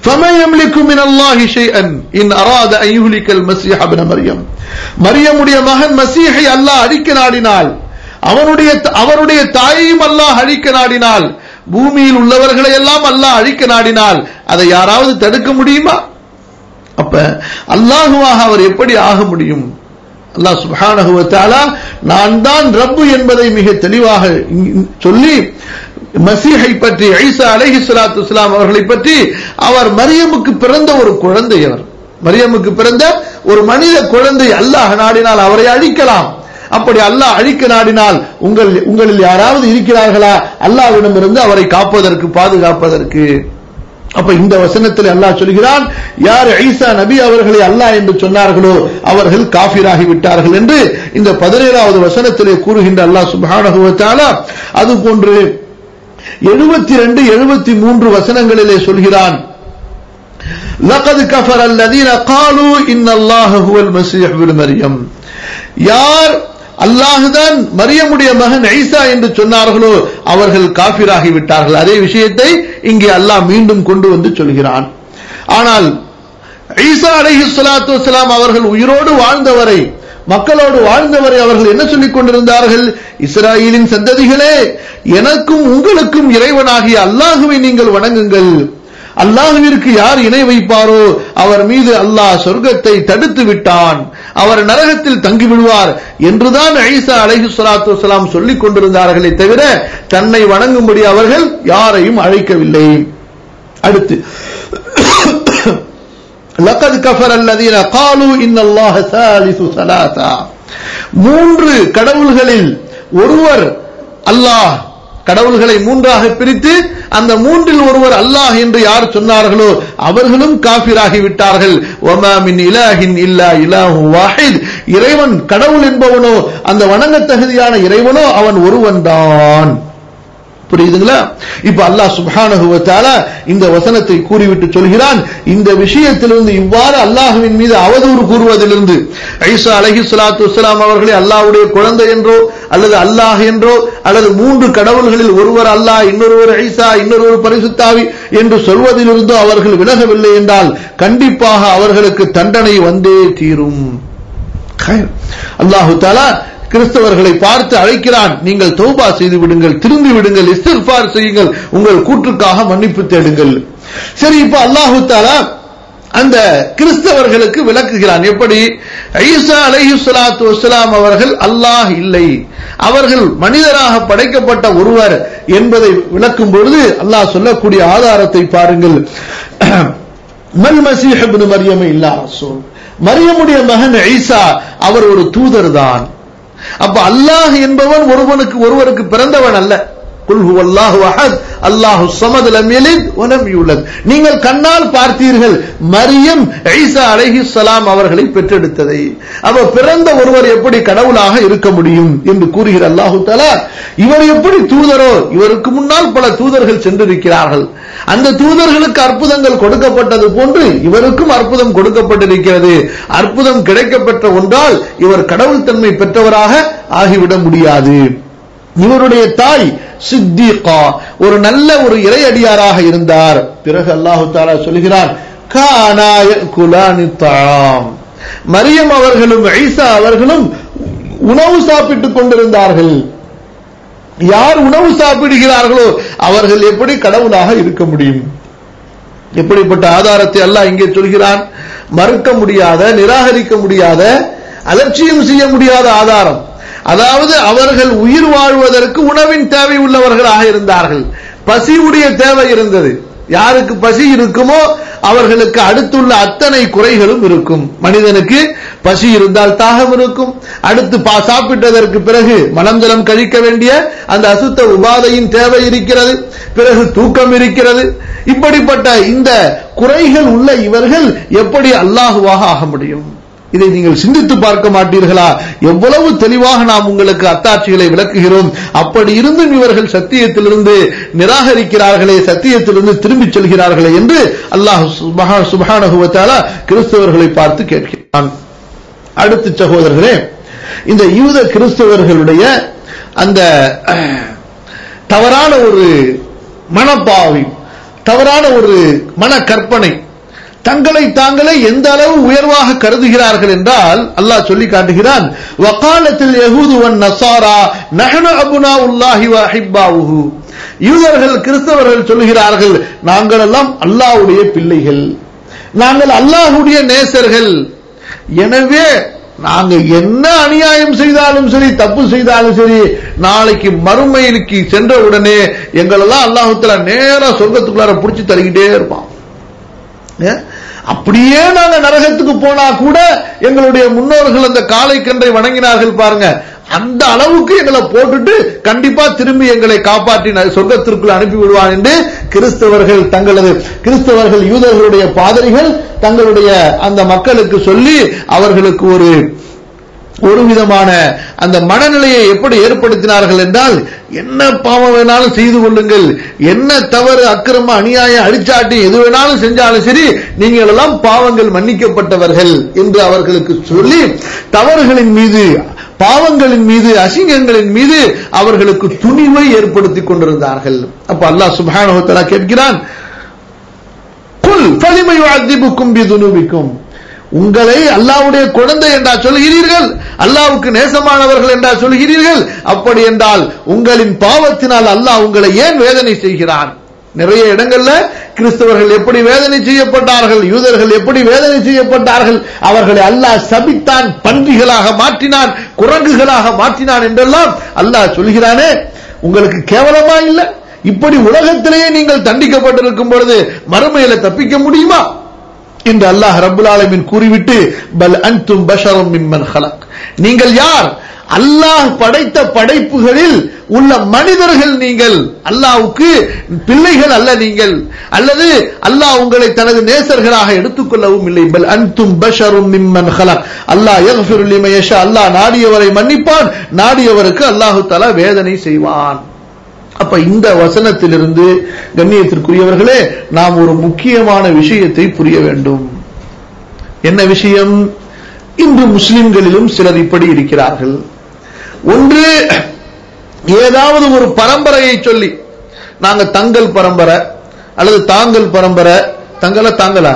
மரியம் மரியமுடைய மகன் மசீஹை அல்லாஹ் அழிக்க நாடினால் அவனுடைய அவருடைய தாயையும் அல்லாஹ் அழிக்க நாடினால் பூமியில் உள்ளவர்களை எல்லாம் அல்லாஹ் அழிக்க நாடினால் அதை யாராவது தடுக்க முடியுமா அப்ப அல்லாஹுவாக அவர் எப்படி ஆக முடியும் அல்லாஹ் சுப்ஹானஹு வ தஆலா நான் தான் ரப்பு என்பதை மிக தெளிவாக சொல்லி மசீஹை பற்றி ஈசா அலைஹி ஸலாத்து வஸலாம் அவர்களை பற்றி அவர் மரியமுக்கு பிறந்த ஒரு குழந்தை அவர் மரியமுக்கு பிறந்த ஒரு மனித குழந்தை அல்லாஹ் நாடினால் அவரை அழிக்கலாம் அப்படி அல்லாஹ் அழிக்க நாடினால் உங்கள் உங்களில் யாராவது இருக்கிறார்களா அல்லாஹ்விடம் இருந்து அவரை காப்பதற்கு பாதுகாப்பதற்கு அப்ப இந்த வசனத்தில் அல்லாஹ் சொல்கிறான் யார் ஈசா நபி அவர்களை அல்லாஹ் என்று சொன்னார்களோ அவர்கள் காஃபிராகி விட்டார்கள் என்று இந்த பதினேழாவது வசனத்திலே கூறுகின்ற அல்லாஹ் சுப்ஹானஹு வ தஆலா அது போன்று எழுபத்தி ரெண்டு எழுபத்தி மூன்று வசனங்களிலே சொல்கிறான் لقد كفر الذين قالوا ان الله هو المسيح ابن مريم யார் அல்லாஹுதான் மரியமுடைய மகன் ஐசா என்று சொன்னார்களோ அவர்கள் காபிராகி விட்டார்கள் அதே விஷயத்தை இங்கே அல்லாஹ் மீண்டும் கொண்டு வந்து சொல்கிறான் ஆனால் ஈசா அலைஹி ஸலாத்து வஸலாம் அவர்கள் உயிரோடு வாழ்ந்தவரை மக்களோடு வாழ்ந்தவரை அவர்கள் என்ன சொல்லிக் கொண்டிருந்தார்கள் இஸ்ராயலின் சந்ததிகளே எனக்கும் உங்களுக்கும் இறைவனாகிய அல்லாஹுவை நீங்கள் வணங்குங்கள் அல்லாஹுவிற்கு யார் இணை வைப்பாரோ அவர் மீது அல்லாஹ் சொர்க்கத்தை தடுத்து விட்டான் அவர் நரகத்தில் தங்கி விடுவார் என்றுதான் ஐசா அலைஹி ஸலாத்து வஸலாம் சொல்லிக் கொண்டிருந்தார்களே தவிர தன்னை வணங்கும்படி அவர்கள் யாரையும் அழைக்கவில்லை அடுத்து لقد كفر الذين قالوا ان الله ثالث ثلاثه மூன்று கடவுள்களில் ஒருவர் அல்லாஹ் கடவுள்களை மூன்றாக பிரித்து அந்த மூன்றில் ஒருவர் அல்லாஹ் என்று யார் சொன்னார்களோ அவர்களும் காபிராகி விட்டார்கள் ஒமா மின் இலாஹின் இல்லா இலாஹு வாஹித் இறைவன் கடவுள் என்பவனோ அந்த வணங்க தகுதியான இறைவனோ அவன் ஒருவன்தான் புரியுதுங்களா இப்ப அல்லாஹ் சுப்ஹானஹு வ தஆலா இந்த வசனத்தை கூறிவிட்டு சொல்கிறான் இந்த விஷயத்திலிருந்து இவ்வாறு அல்லாஹ்வின் மீது அவதூறு கூறுவதிலிருந்து ஐசா அலைஹி ஸலாத்து வஸலாம் அவர்களை அல்லாஹ்வுடைய குழந்தை என்றோ அல்லது அல்லாஹ் என்றோ அல்லது மூன்று கடவுள்களில் ஒருவர் அல்லாஹ் இன்னொருவர் ஐசா இன்னொருவர் பரிசுத்தாவி என்று சொல்வதிலிருந்தோ அவர்கள் விலகவில்லை என்றால் கண்டிப்பாக அவர்களுக்கு தண்டனை வந்தே தீரும் அல்லாஹு தாலா கிறிஸ்தவர்களை பார்த்து அழைக்கிறான் நீங்கள் தௌபா செய்து விடுங்கள் திரும்பி விடுங்கள் இஸ்திஃபார் செய்யுங்கள் உங்கள் கூற்றுக்காக மன்னிப்பு தேடுங்கள் சரி இப்ப அல்லாஹு தாலா அந்த கிறிஸ்தவர்களுக்கு விளக்குகிறான் எப்படி ஐசா அலைஹி ஸலாத்து வஸலாம் அவர்கள் அல்லாஹ் இல்லை அவர்கள் மனிதராக படைக்கப்பட்ட ஒருவர் என்பதை விளக்கும் பொழுது அல்லாஹ் சொல்லக்கூடிய ஆதாரத்தை பாருங்கள் மல் மசீஹ் இப்னு மரியம் இல்லா ரசூல் மரியமுடைய மகன் ஈசா அவர் ஒரு தூதர் தான் அப்ப அல்லாஹ் என்பவன் ஒருவனுக்கு ஒருவருக்கு பிறந்தவன் அல்ல குல் ஹுவல்லாஹு அஹத் அல்லாஹு ஸமத் லம் யலித் வ லம் யூலத் நீங்கள் கண்ணால் பார்த்தீர்கள் மரியம் ஈசா அலைஹிஸ்ஸலாம் அவர்களை பெற்றெடுத்ததை அவ பிறந்த ஒருவர் எப்படி கடவுளாக இருக்க முடியும் என்று கூறுகிற அல்லாஹு தஆலா இவர் எப்படி தூதரோ இவருக்கு முன்னால் பல தூதர்கள் சென்றிருக்கிறார்கள் அந்த தூதர்களுக்கு அற்புதங்கள் கொடுக்கப்பட்டது போன்று இவருக்கும் அற்புதம் கொடுக்கப்பட்டிருக்கிறது அற்புதம் கிடைக்கப்பெற்ற ஒன்றால் இவர் கடவுள் தன்மை பெற்றவராக ஆகிவிட முடியாது இவருடைய தாய் சித்திகா ஒரு நல்ல ஒரு இறையடியாராக இருந்தார் பிறகு அல்லாஹு தாலா சொல்கிறார் கானாய குலானி தாம் மரியம் அவர்களும் ஐசா அவர்களும் உணவு சாப்பிட்டுக் கொண்டிருந்தார்கள் யார் உணவு சாப்பிடுகிறார்களோ அவர்கள் எப்படி கடவுளாக இருக்க முடியும் எப்படிப்பட்ட ஆதாரத்தை அல்லாஹ் இங்கே சொல்கிறான் மறுக்க முடியாத நிராகரிக்க முடியாத அலட்சியம் செய்ய முடியாத ஆதாரம் அதாவது அவர்கள் உயிர் வாழ்வதற்கு உணவின் தேவை உள்ளவர்களாக இருந்தார்கள் பசியுடைய தேவை இருந்தது யாருக்கு பசி இருக்குமோ அவர்களுக்கு அடுத்துள்ள அத்தனை குறைகளும் இருக்கும் மனிதனுக்கு பசி இருந்தால் தாகம் இருக்கும் அடுத்து பா- சாப்பிட்டதற்கு பிறகு மனஞ்சலம் கழிக்க வேண்டிய அந்த அசுத்த உபாதையின் தேவை இருக்கிறது பிறகு தூக்கம் இருக்கிறது இப்படிப்பட்ட இந்த குறைகள் உள்ள இவர்கள் எப்படி அல்லாஹுவாக ஆக முடியும் இதை நீங்கள் சிந்தித்து பார்க்க மாட்டீர்களா எவ்வளவு தெளிவாக நாம் உங்களுக்கு அத்தாட்சிகளை விளக்குகிறோம் அப்படி இருந்தும் இவர்கள் சத்தியத்திலிருந்து நிராகரிக்கிறார்களே சத்தியத்திலிருந்து திரும்பிச் செல்கிறார்களே என்று அல்லாஹ் சுபஹா- சுப்ஹானஹு வ தஆலா கிறிஸ்தவர்களை பார்த்து கேட்கிறான் அடுத்து சகோதரர்களே இந்த யூத கிறிஸ்தவர்களுடைய அந்த அஹ், தவறான ஒரு மனப்பாவை தவறான ஒரு மன கற்பனை தங்களை தாங்களே எந்த அளவு உயர்வாக கருதுகிறார்கள் என்றால் அல்லாஹ் சொல்லி காட்டுகிறான் வகாலத்தில் யஹூது வன் நசாரா நஹனு அபுனா உல்லாஹி வ அஹிப்பாவுஹு யூதர்கள் கிறிஸ்தவர்கள் சொல்கிறார்கள் நாங்கள் எல்லாம் அல்லாஹ்வுடைய பிள்ளைகள் நாங்கள் அல்லாஹ்வுடைய நேசர்கள் எனவே நாங்க என்ன அநியாயம் செய்தாலும் சரி தப்பு செய்தாலும் சரி நாளைக்கு மறுமையிலுக்கு சென்ற உடனே எங்களெல்லாம் அல்லாஹுத்தலா நேரா சொர்க்கத்துக்குள்ளார பிடிச்சி தருகிட்டே இருப்பான் ஏன்? அப்படியே நாங்க நரகத்துக்கு போனா கூட எங்களுடைய முன்னோர்கள் அந்த காளை கன்றை வணங்கினார்கள் பாருங்க அந்த அளவுக்கு எங்களை போட்டுட்டு கண்டிப்பா திரும்பி எங்களை காப்பாற்றி ந- சொர்க்கத்திற்குள் அனுப்பி விடுவான் என்று கிறிஸ்தவர்கள் தங்களது கிறிஸ்தவர்கள் யூதர்களுடைய பாதிரிகள் தங்களுடைய அந்த மக்களுக்கு சொல்லி அவர்களுக்கு ஒரு ஒரு விதமான அந்த மனநிலையை எப்படி ஏற்படுத்தினார்கள் என்றால் என்ன பாவம் வேணாலும் செய்து கொள்ளுங்கள் என்ன தவறு அக்கிரம அநியாயம் அடிச்சாட்டி எது வேணாலும் செஞ்சாலும் சரி நீங்கள் எல்லாம் பாவங்கள் மன்னிக்கப்பட்டவர்கள் என்று அவர்களுக்கு சொல்லி தவறுகளின் மீது பாவங்களின் மீது அசிங்கங்களின் மீது அவர்களுக்கு துணிவை ஏற்படுத்தி கொண்டிருந்தார்கள் அப்ப அல்லாஹ் சுப்ஹானஹு வ தஆலா கேட்கிறான் குல் ஃபலிம யுஅذிபுக்கும் பிதுனுபிக்கும் உங்களை அல்லாஹ்வுடைய குழந்தை என்றா சொல்கிறீர்கள் அல்லாஹ்வுக்கு நேசமானவர்கள் என்றா சொல்கிறீர்கள் அப்படி என்றால் உங்களின் பாவத்தினால் அல்லாஹ் உங்களை ஏன் வேதனை செய்கிறான் நிறைய இடங்கள்ல கிறிஸ்தவர்கள் எப்படி வேதனை செய்யப்பட்டார்கள் யூதர்கள் எப்படி வேதனை செய்யப்பட்டார்கள் அவர்களை அல்லாஹ் சபித்தான் பன்றிகளாக மாற்றினான் குரங்குகளாக மாற்றினான் என்றெல்லாம் அல்லாஹ் சொல்கிறானே உங்களுக்கு கேவலமா இல்ல இப்படி உலகத்திலேயே நீங்கள் தண்டிக்கப்பட்டிருக்கும் பொழுது மறுமையில தப்பிக்க முடியுமா என்று அல்லாஹ் ரப்புல் ஆலமீன் கூறிவிட்டு பல் அன்தும் பஷரும் மிம்மன் ஹலக் நீங்கள் யார் அல்லாஹ் படைத்த படைப்புகளில் உள்ள மனிதர்கள் நீங்கள் அல்லாஹ்வுக்கு பிள்ளைகள் அல்ல நீங்கள் அல்லது அல்லாஹ் உங்களை தனது நேசர்களாக எடுத்துக்கொள்ளவும் இல்லை பல் அன்தும் பஷரும் மிம்மன் ஹலக் அல்லாஹ் யக்ஃபிரு லிமன் யஷா அல்லாஹ் நாடியவரை மன்னிப்பான் நாடியவருக்கு அல்லாஹு தஆலா வேதனை செய்வான் அப்ப இந்த வசனத்திலிருந்து கண்ணியத்திற்குரியவர்களே நாம் ஒரு முக்கியமான விஷயத்தை புரிய வேண்டும் என்ன விஷயம் இன்று முஸ்லிம்களிலும் சிலர் இப்படி இருக்கிறார்கள் ஒன்று ஏதாவது ஒரு பரம்பரையை சொல்லி நாங்க தங்கள் பரம்பரை அல்லது தாங்கள் பரம்பரை தங்கள தாங்களா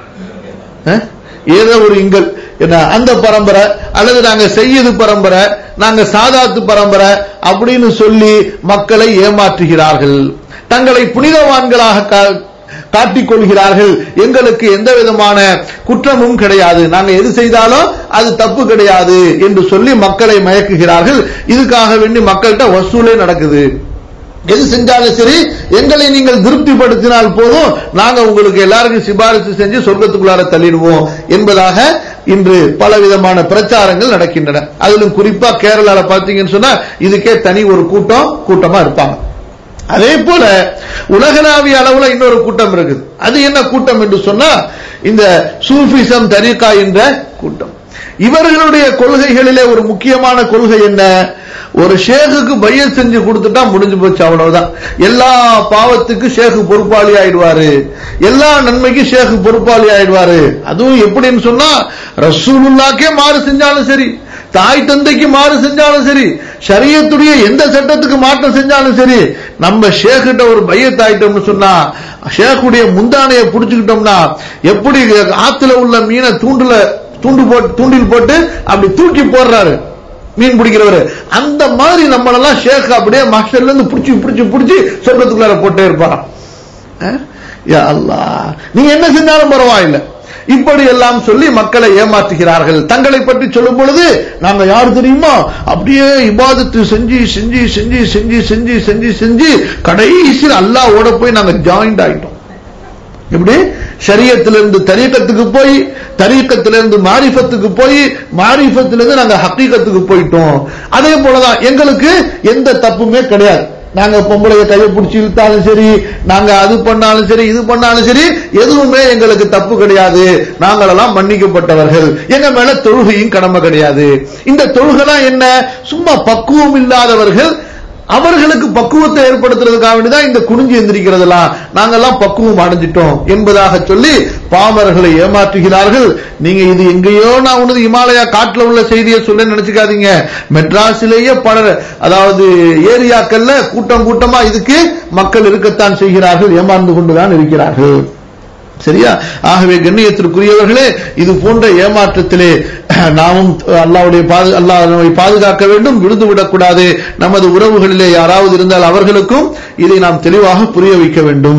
அஹ்? ஏதோ ஒரு இங்கல் என்ன அந்த பரம்பரை அல்லது நாங்க செய்யது பரம்பரை நாங்க சாதாத்து பரம்பரை அப்படின்னு சொல்லி மக்களை ஏமாற்றுகிறார்கள் தங்களை புனிதவான்களாக கா- காட்டிக் கொள்கிறார்கள் எங்களுக்கு எந்த விதமான குற்றமும் கிடையாது நாங்க எது செய்தாலும் அது தப்பு கிடையாது என்று சொல்லி மக்களை மயக்குகிறார்கள் இதுக்காக வேண்டி மக்கள்கிட்ட வசூலே நடக்குது எது செஞ்சாலும் சரி எங்களை நீங்கள் திருப்திப்படுத்தினால் போதும் நாங்க உங்களுக்கு எல்லாருக்கும் சிபாரிசு செஞ்சு சொர்க்கத்துக்குள்ளார தள்ளிடுவோம் என்பதாக இன்று பலவிதமான பிரச்சாரங்கள் நடக்கின்றன அதிலும் குறிப்பா கேரளால பாத்தீங்கன்னு சொன்னா இதுக்கே தனி ஒரு கூட்டம் கூட்டமா இருப்பாங்க அதே போல உலகளாவிய அளவுல இன்னொரு கூட்டம் இருக்குது அது என்ன கூட்டம் என்று சொன்னா இந்த சூஃபிசம் தரீகா என்ற கூட்டம் இவர்களுடைய கொள்கைகளிலே ஒரு முக்கியமான கொள்கை என்ன ஒரு ஷேகுக்கு பையன் செஞ்சு கொடுத்துட்டா முடிஞ்சு போச்சு அவ்வளவுதான் எல்லா பாவத்துக்கும் ஷேகு பொறுப்பாளி ஆயிடுவாரு எல்லா நன்மைக்கும் ஷேகு பொறுப்பாளி ஆயிடுவாரு அதுவும் எப்படின்னு சொன்னா ரசூலுல்லாக்கே மாறு செஞ்சாலும் சரி தாய் தந்தைக்கு மாறு செஞ்சாலும் சரி ஷரியத்துடைய எந்த சட்டத்துக்கு மாற்றம் செஞ்சாலும் சரி நம்ம ஷேக்கிட்ட ஒரு பையத் ஆயிட்டோம்னு சொன்னா ஷேக்குடைய முந்தானைய புடிச்சுக்கிட்டோம்னா எப்படி ஆத்துல உள்ள மீனை தூண்டுல தூண்டு போட்டு தூண்டில் போட்டு அப்படி தூக்கி போடுறாரு மீன் பிடிக்கிறவரு அந்த மாதிரி நம்மளெல்லாம் ஷேக் அப்படியே மாஸ்டர்ல இருந்து புடிச்சு புடிச்சு புடிச்சு சொர்க்கத்துக்குள்ளார போட்டே இருப்பாராம் அஹ்? யா அல்லாஹ் நீங்க என்ன செஞ்சாலும் பரவாயில்லை இப்படி எல்லாம் சொல்லி மக்களை ஏமாற்றுகிறார்கள் தங்களை பற்றி சொல்லும் பொழுது நாங்க யார் தெரியுமா அப்படியே இபாதத்து செஞ்சு செஞ்சு செஞ்சு செஞ்சு செஞ்சு செஞ்சு செஞ்சு கடைசியில் அல்லாஹ்வோட போய் நாங்க ஜாயிண்ட் ஆயிட்டோம் எப்படி ஷரியத்திலிருந்து தரீக்கத்துக்கு போய் தரீக்கத்திலிருந்து மாரிஃபத்துக்கு போய் மாரிஃபத்திலிருந்து நாங்க ஹக்கீகத்துக்கு போயிட்டோம் அதே போலதான் எங்களுக்கு எந்த தப்புமே கிடையாது நாங்க பொம்பளைய கையை பிடிச்சி இழுத்தாலும் சரி நாங்க அது பண்ணாலும் சரி இது பண்ணாலும் சரி எதுவுமே எங்களுக்கு தப்பு கிடையாது நாங்களெல்லாம் மன்னிக்கப்பட்டவர்கள் எங்க மேல தொழுகையும் கடமை கிடையாது இந்த தொழுகைலாம் என்ன சும்மா பக்குவம் இல்லாதவர்கள் அவர்களுக்கு பக்குவத்தை ஏற்படுத்துறதுக்காக வேண்டிதான் இந்த குனிஞ்சு எந்திரிக்கிறதெல்லாம் நாங்கெல்லாம் பக்குவம் அடைஞ்சிட்டோம் என்பதாக சொல்லி பாமரர்களை ஏமாற்றுகிறார்கள் நீங்க இது எங்கேயோ நான் உனது இமாலயா காட்டுல உள்ள செய்தியை சொல்ல நினைச்சுக்காதீங்க மெட்ராஸிலேயே பல அதாவது ஏரியாக்கள்ல கூட்டம் கூட்டமா இதுக்கு மக்கள் இருக்கத்தான் செய்கிறார்கள் ஏமாந்து கொண்டுதான் இருக்கிறார்கள் சரியா ஆகவே கண்ணியத்திற்குரியவர்களே இது போன்ற ஏமாற்றத்திலே நாமும் அல்லாவுடைய பாது அல்லாஹ் நம்மை பாதுகாக்க வேண்டும் விழுந்து விடக்கூடாது நமது உறவுகளிலே யாராவது இருந்தால் அவர்களுக்கும் இதை நாம் தெளிவாக புரிய வைக்க வேண்டும்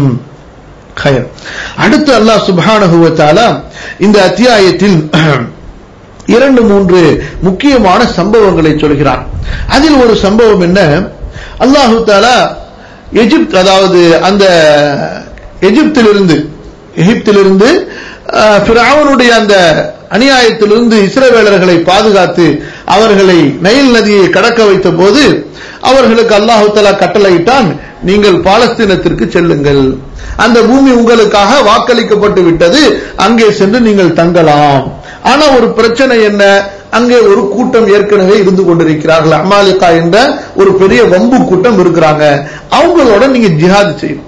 கயர் அடுத்து அல்லாஹ் சுப்ஹானஹு வ தஆலா இந்த அத்தியாயத்தில் இரண்டு மூன்று முக்கியமான சம்பவங்களை சொல்கிறான் அதில் ஒரு சம்பவம் என்ன அல்லாஹு தாலா எஜிப்த் அதாவது அந்த எஜிப்திலிருந்து எகிப்திலிருந்து அஹ், ஃபிரௌனுடைய அந்த அநியாயத்திலிருந்து இஸ்ரவேலர்களை பாதுகாத்து அவர்களை நைல் நதியை கடக்க வைத்த போது அவர்களுக்கு அல்லாஹு தலா கட்டளையிட்டான் நீங்கள் பாலஸ்தீனத்திற்கு செல்லுங்கள் அந்த பூமி உங்களுக்காக வாக்களிக்கப்பட்டு விட்டது அங்கே சென்று நீங்கள் தங்கலாம் ஆனா ஒரு பிரச்சனை என்ன அங்கே ஒரு கூட்டம் ஏற்கனவே இருந்து கொண்டிருக்கிறார்கள் அமாலிகா என்ற ஒரு பெரிய வம்பு கூட்டம் இருக்கிறாங்க அவங்களோட நீங்க ஜிஹாத் செய்யணும்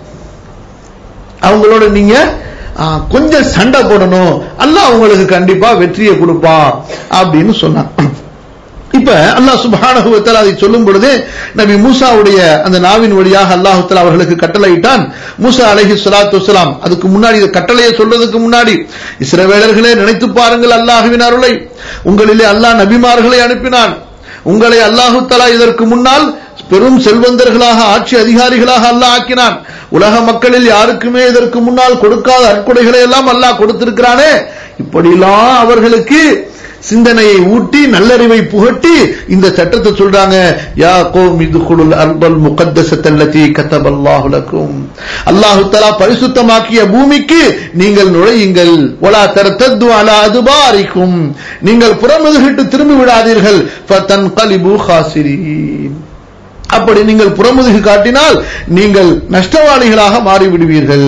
அவங்களோட நீங்க ஆ, கொஞ்சம் சண்டை போடணும் அல்லாஹ் உங்களுக்கு கண்டிப்பா வெற்றியை கொடுப்பான் அப்படின்னு சொன்னான் இப்ப இப்ப அல்லாஹ் சுப்ஹானஹு வ தஆலா அதை சொல்லும் பொழுது நபி மூசாவுடைய அந்த நாவின் வழியாக அல்லாஹ் தஆலா அவர்களுக்கு கட்டளையிட்டான் மூசா அலைஹி ஸலாத்து வஸலாம் அதுக்கு முன்னாடி இந்த கட்டளையை சொல்றதுக்கு முன்னாடி இஸ்ரவேலர்களே நினைத்து பாருங்கள் அல்லாஹ்வின் அருளை உங்களிலே அல்லாஹ் நபிமார்களை அனுப்பினான் உங்களை அல்லாஹு தஆலா இதற்கு முன்னால் பெரும் செல்வந்தர்களாக ஆட்சி அதிகாரிகளாக அல்லாஹ் ஆக்கினான் உலக மக்களில் யாருக்குமே இதற்கு முன்னால் கொடுக்காத அற்கொடைகளை எல்லாம் அல்லாஹ் கொடுத்திருக்கிறானே இப்படியெல்லாம் அவர்களுக்கு சிந்தனையை ஊட்டி நல்லறிவை புகட்டி இந்த சட்டத்தை சொல்றாங்க யா கோம் இதுகுலுல் அர்பல் முகத்தசத்தல்லதி கத்தபல்லாஹு லக்கும் அல்லாஹு தஆலா பரிசுத்தமாக்கிய பூமிக்கு நீங்கள் நுழையுங்கள் வலா தர்தது அலா அதுபாரிக்கும் நீங்கள் புறமுதுகிட்டு திரும்பி விடாதீர்கள் ஃபதன்கலிபு காசிரீன் அப்படி நீங்கள் புறமுதுகு காட்டினால் நீங்கள் நஷ்டவாளிகளாக மாறிவிடுவீர்கள்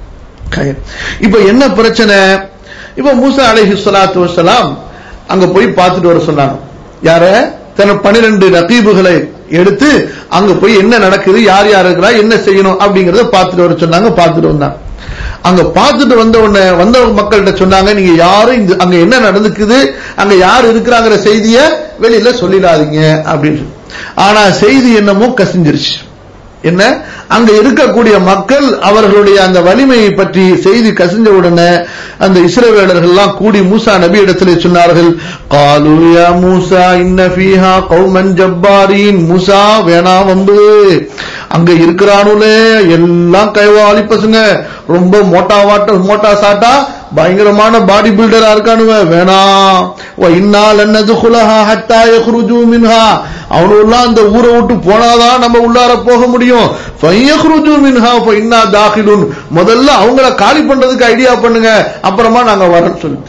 இப்ப என்ன பிரச்சனை இப்ப மூசா அலைஹி ஸலாத்து வஸலாம் அங்க போய் பார்த்துட்டு வர சொன்னாங்க யார தன பனிரெண்டு ரகீபுகளை எடுத்து அங்க போய் என்ன நடக்குது யார் யார் இருக்கிறா என்ன செய்யணும் அப்படிங்கறத பார்த்துட்டு வர சொன்னாங்க பார்த்துட்டு வந்தாங்க அங்க பார்த்துட்டு வந்த உடனே வந்த மக்கள்கிட்ட சொன்னாங்க நீங்க யாரும் இந்த அங்க என்ன நடந்துக்குது அங்க யார் இருக்கிறாங்கிற செய்திய வெளியில சொல்லிடாதீங்க அப்படின்னு ஆனா செய்தி என்னமோ கசிஞ்சிருச்சு என்ன அங்க இருக்கக்கூடிய மக்கள் அவர்களுடைய அந்த வலிமையை பற்றி செய்தி கசிஞ்ச உடனே அந்த இஸ்ரவேலர்கள் எல்லாம் கூடி மூசா நபி இடத்துல சொன்னார்கள் காலு யா மூசா இன்ன ஃபீஹா கௌமன் ஜப்பாரீன் மூசா வேணா வம்பு அங்க இருக்கிறானுலே எல்லாம் கைவாளி பசங்க ரொம்ப மோட்டா வாட்ட மோட்டா சாட்டா பயங்கரமான பாடி பில்டரா இருக்கானுவ வேணாம் இன்னால் என்னது குலஹா ஹத்தா யஹ்ருஜு மின்ஹா அவனுலாம் அந்த ஊரை விட்டு போனாதான் நம்ம உள்ளார போக முடியும் ஃபயஹ்ருஜு மின்ஹா ஃபஇன்னா தாகிலுன் முதல்ல அவங்கள காலி பண்றதுக்கு ஐடியா பண்ணுங்க அப்புறமா நாங்க வரோம்னு சொல்லிட்டு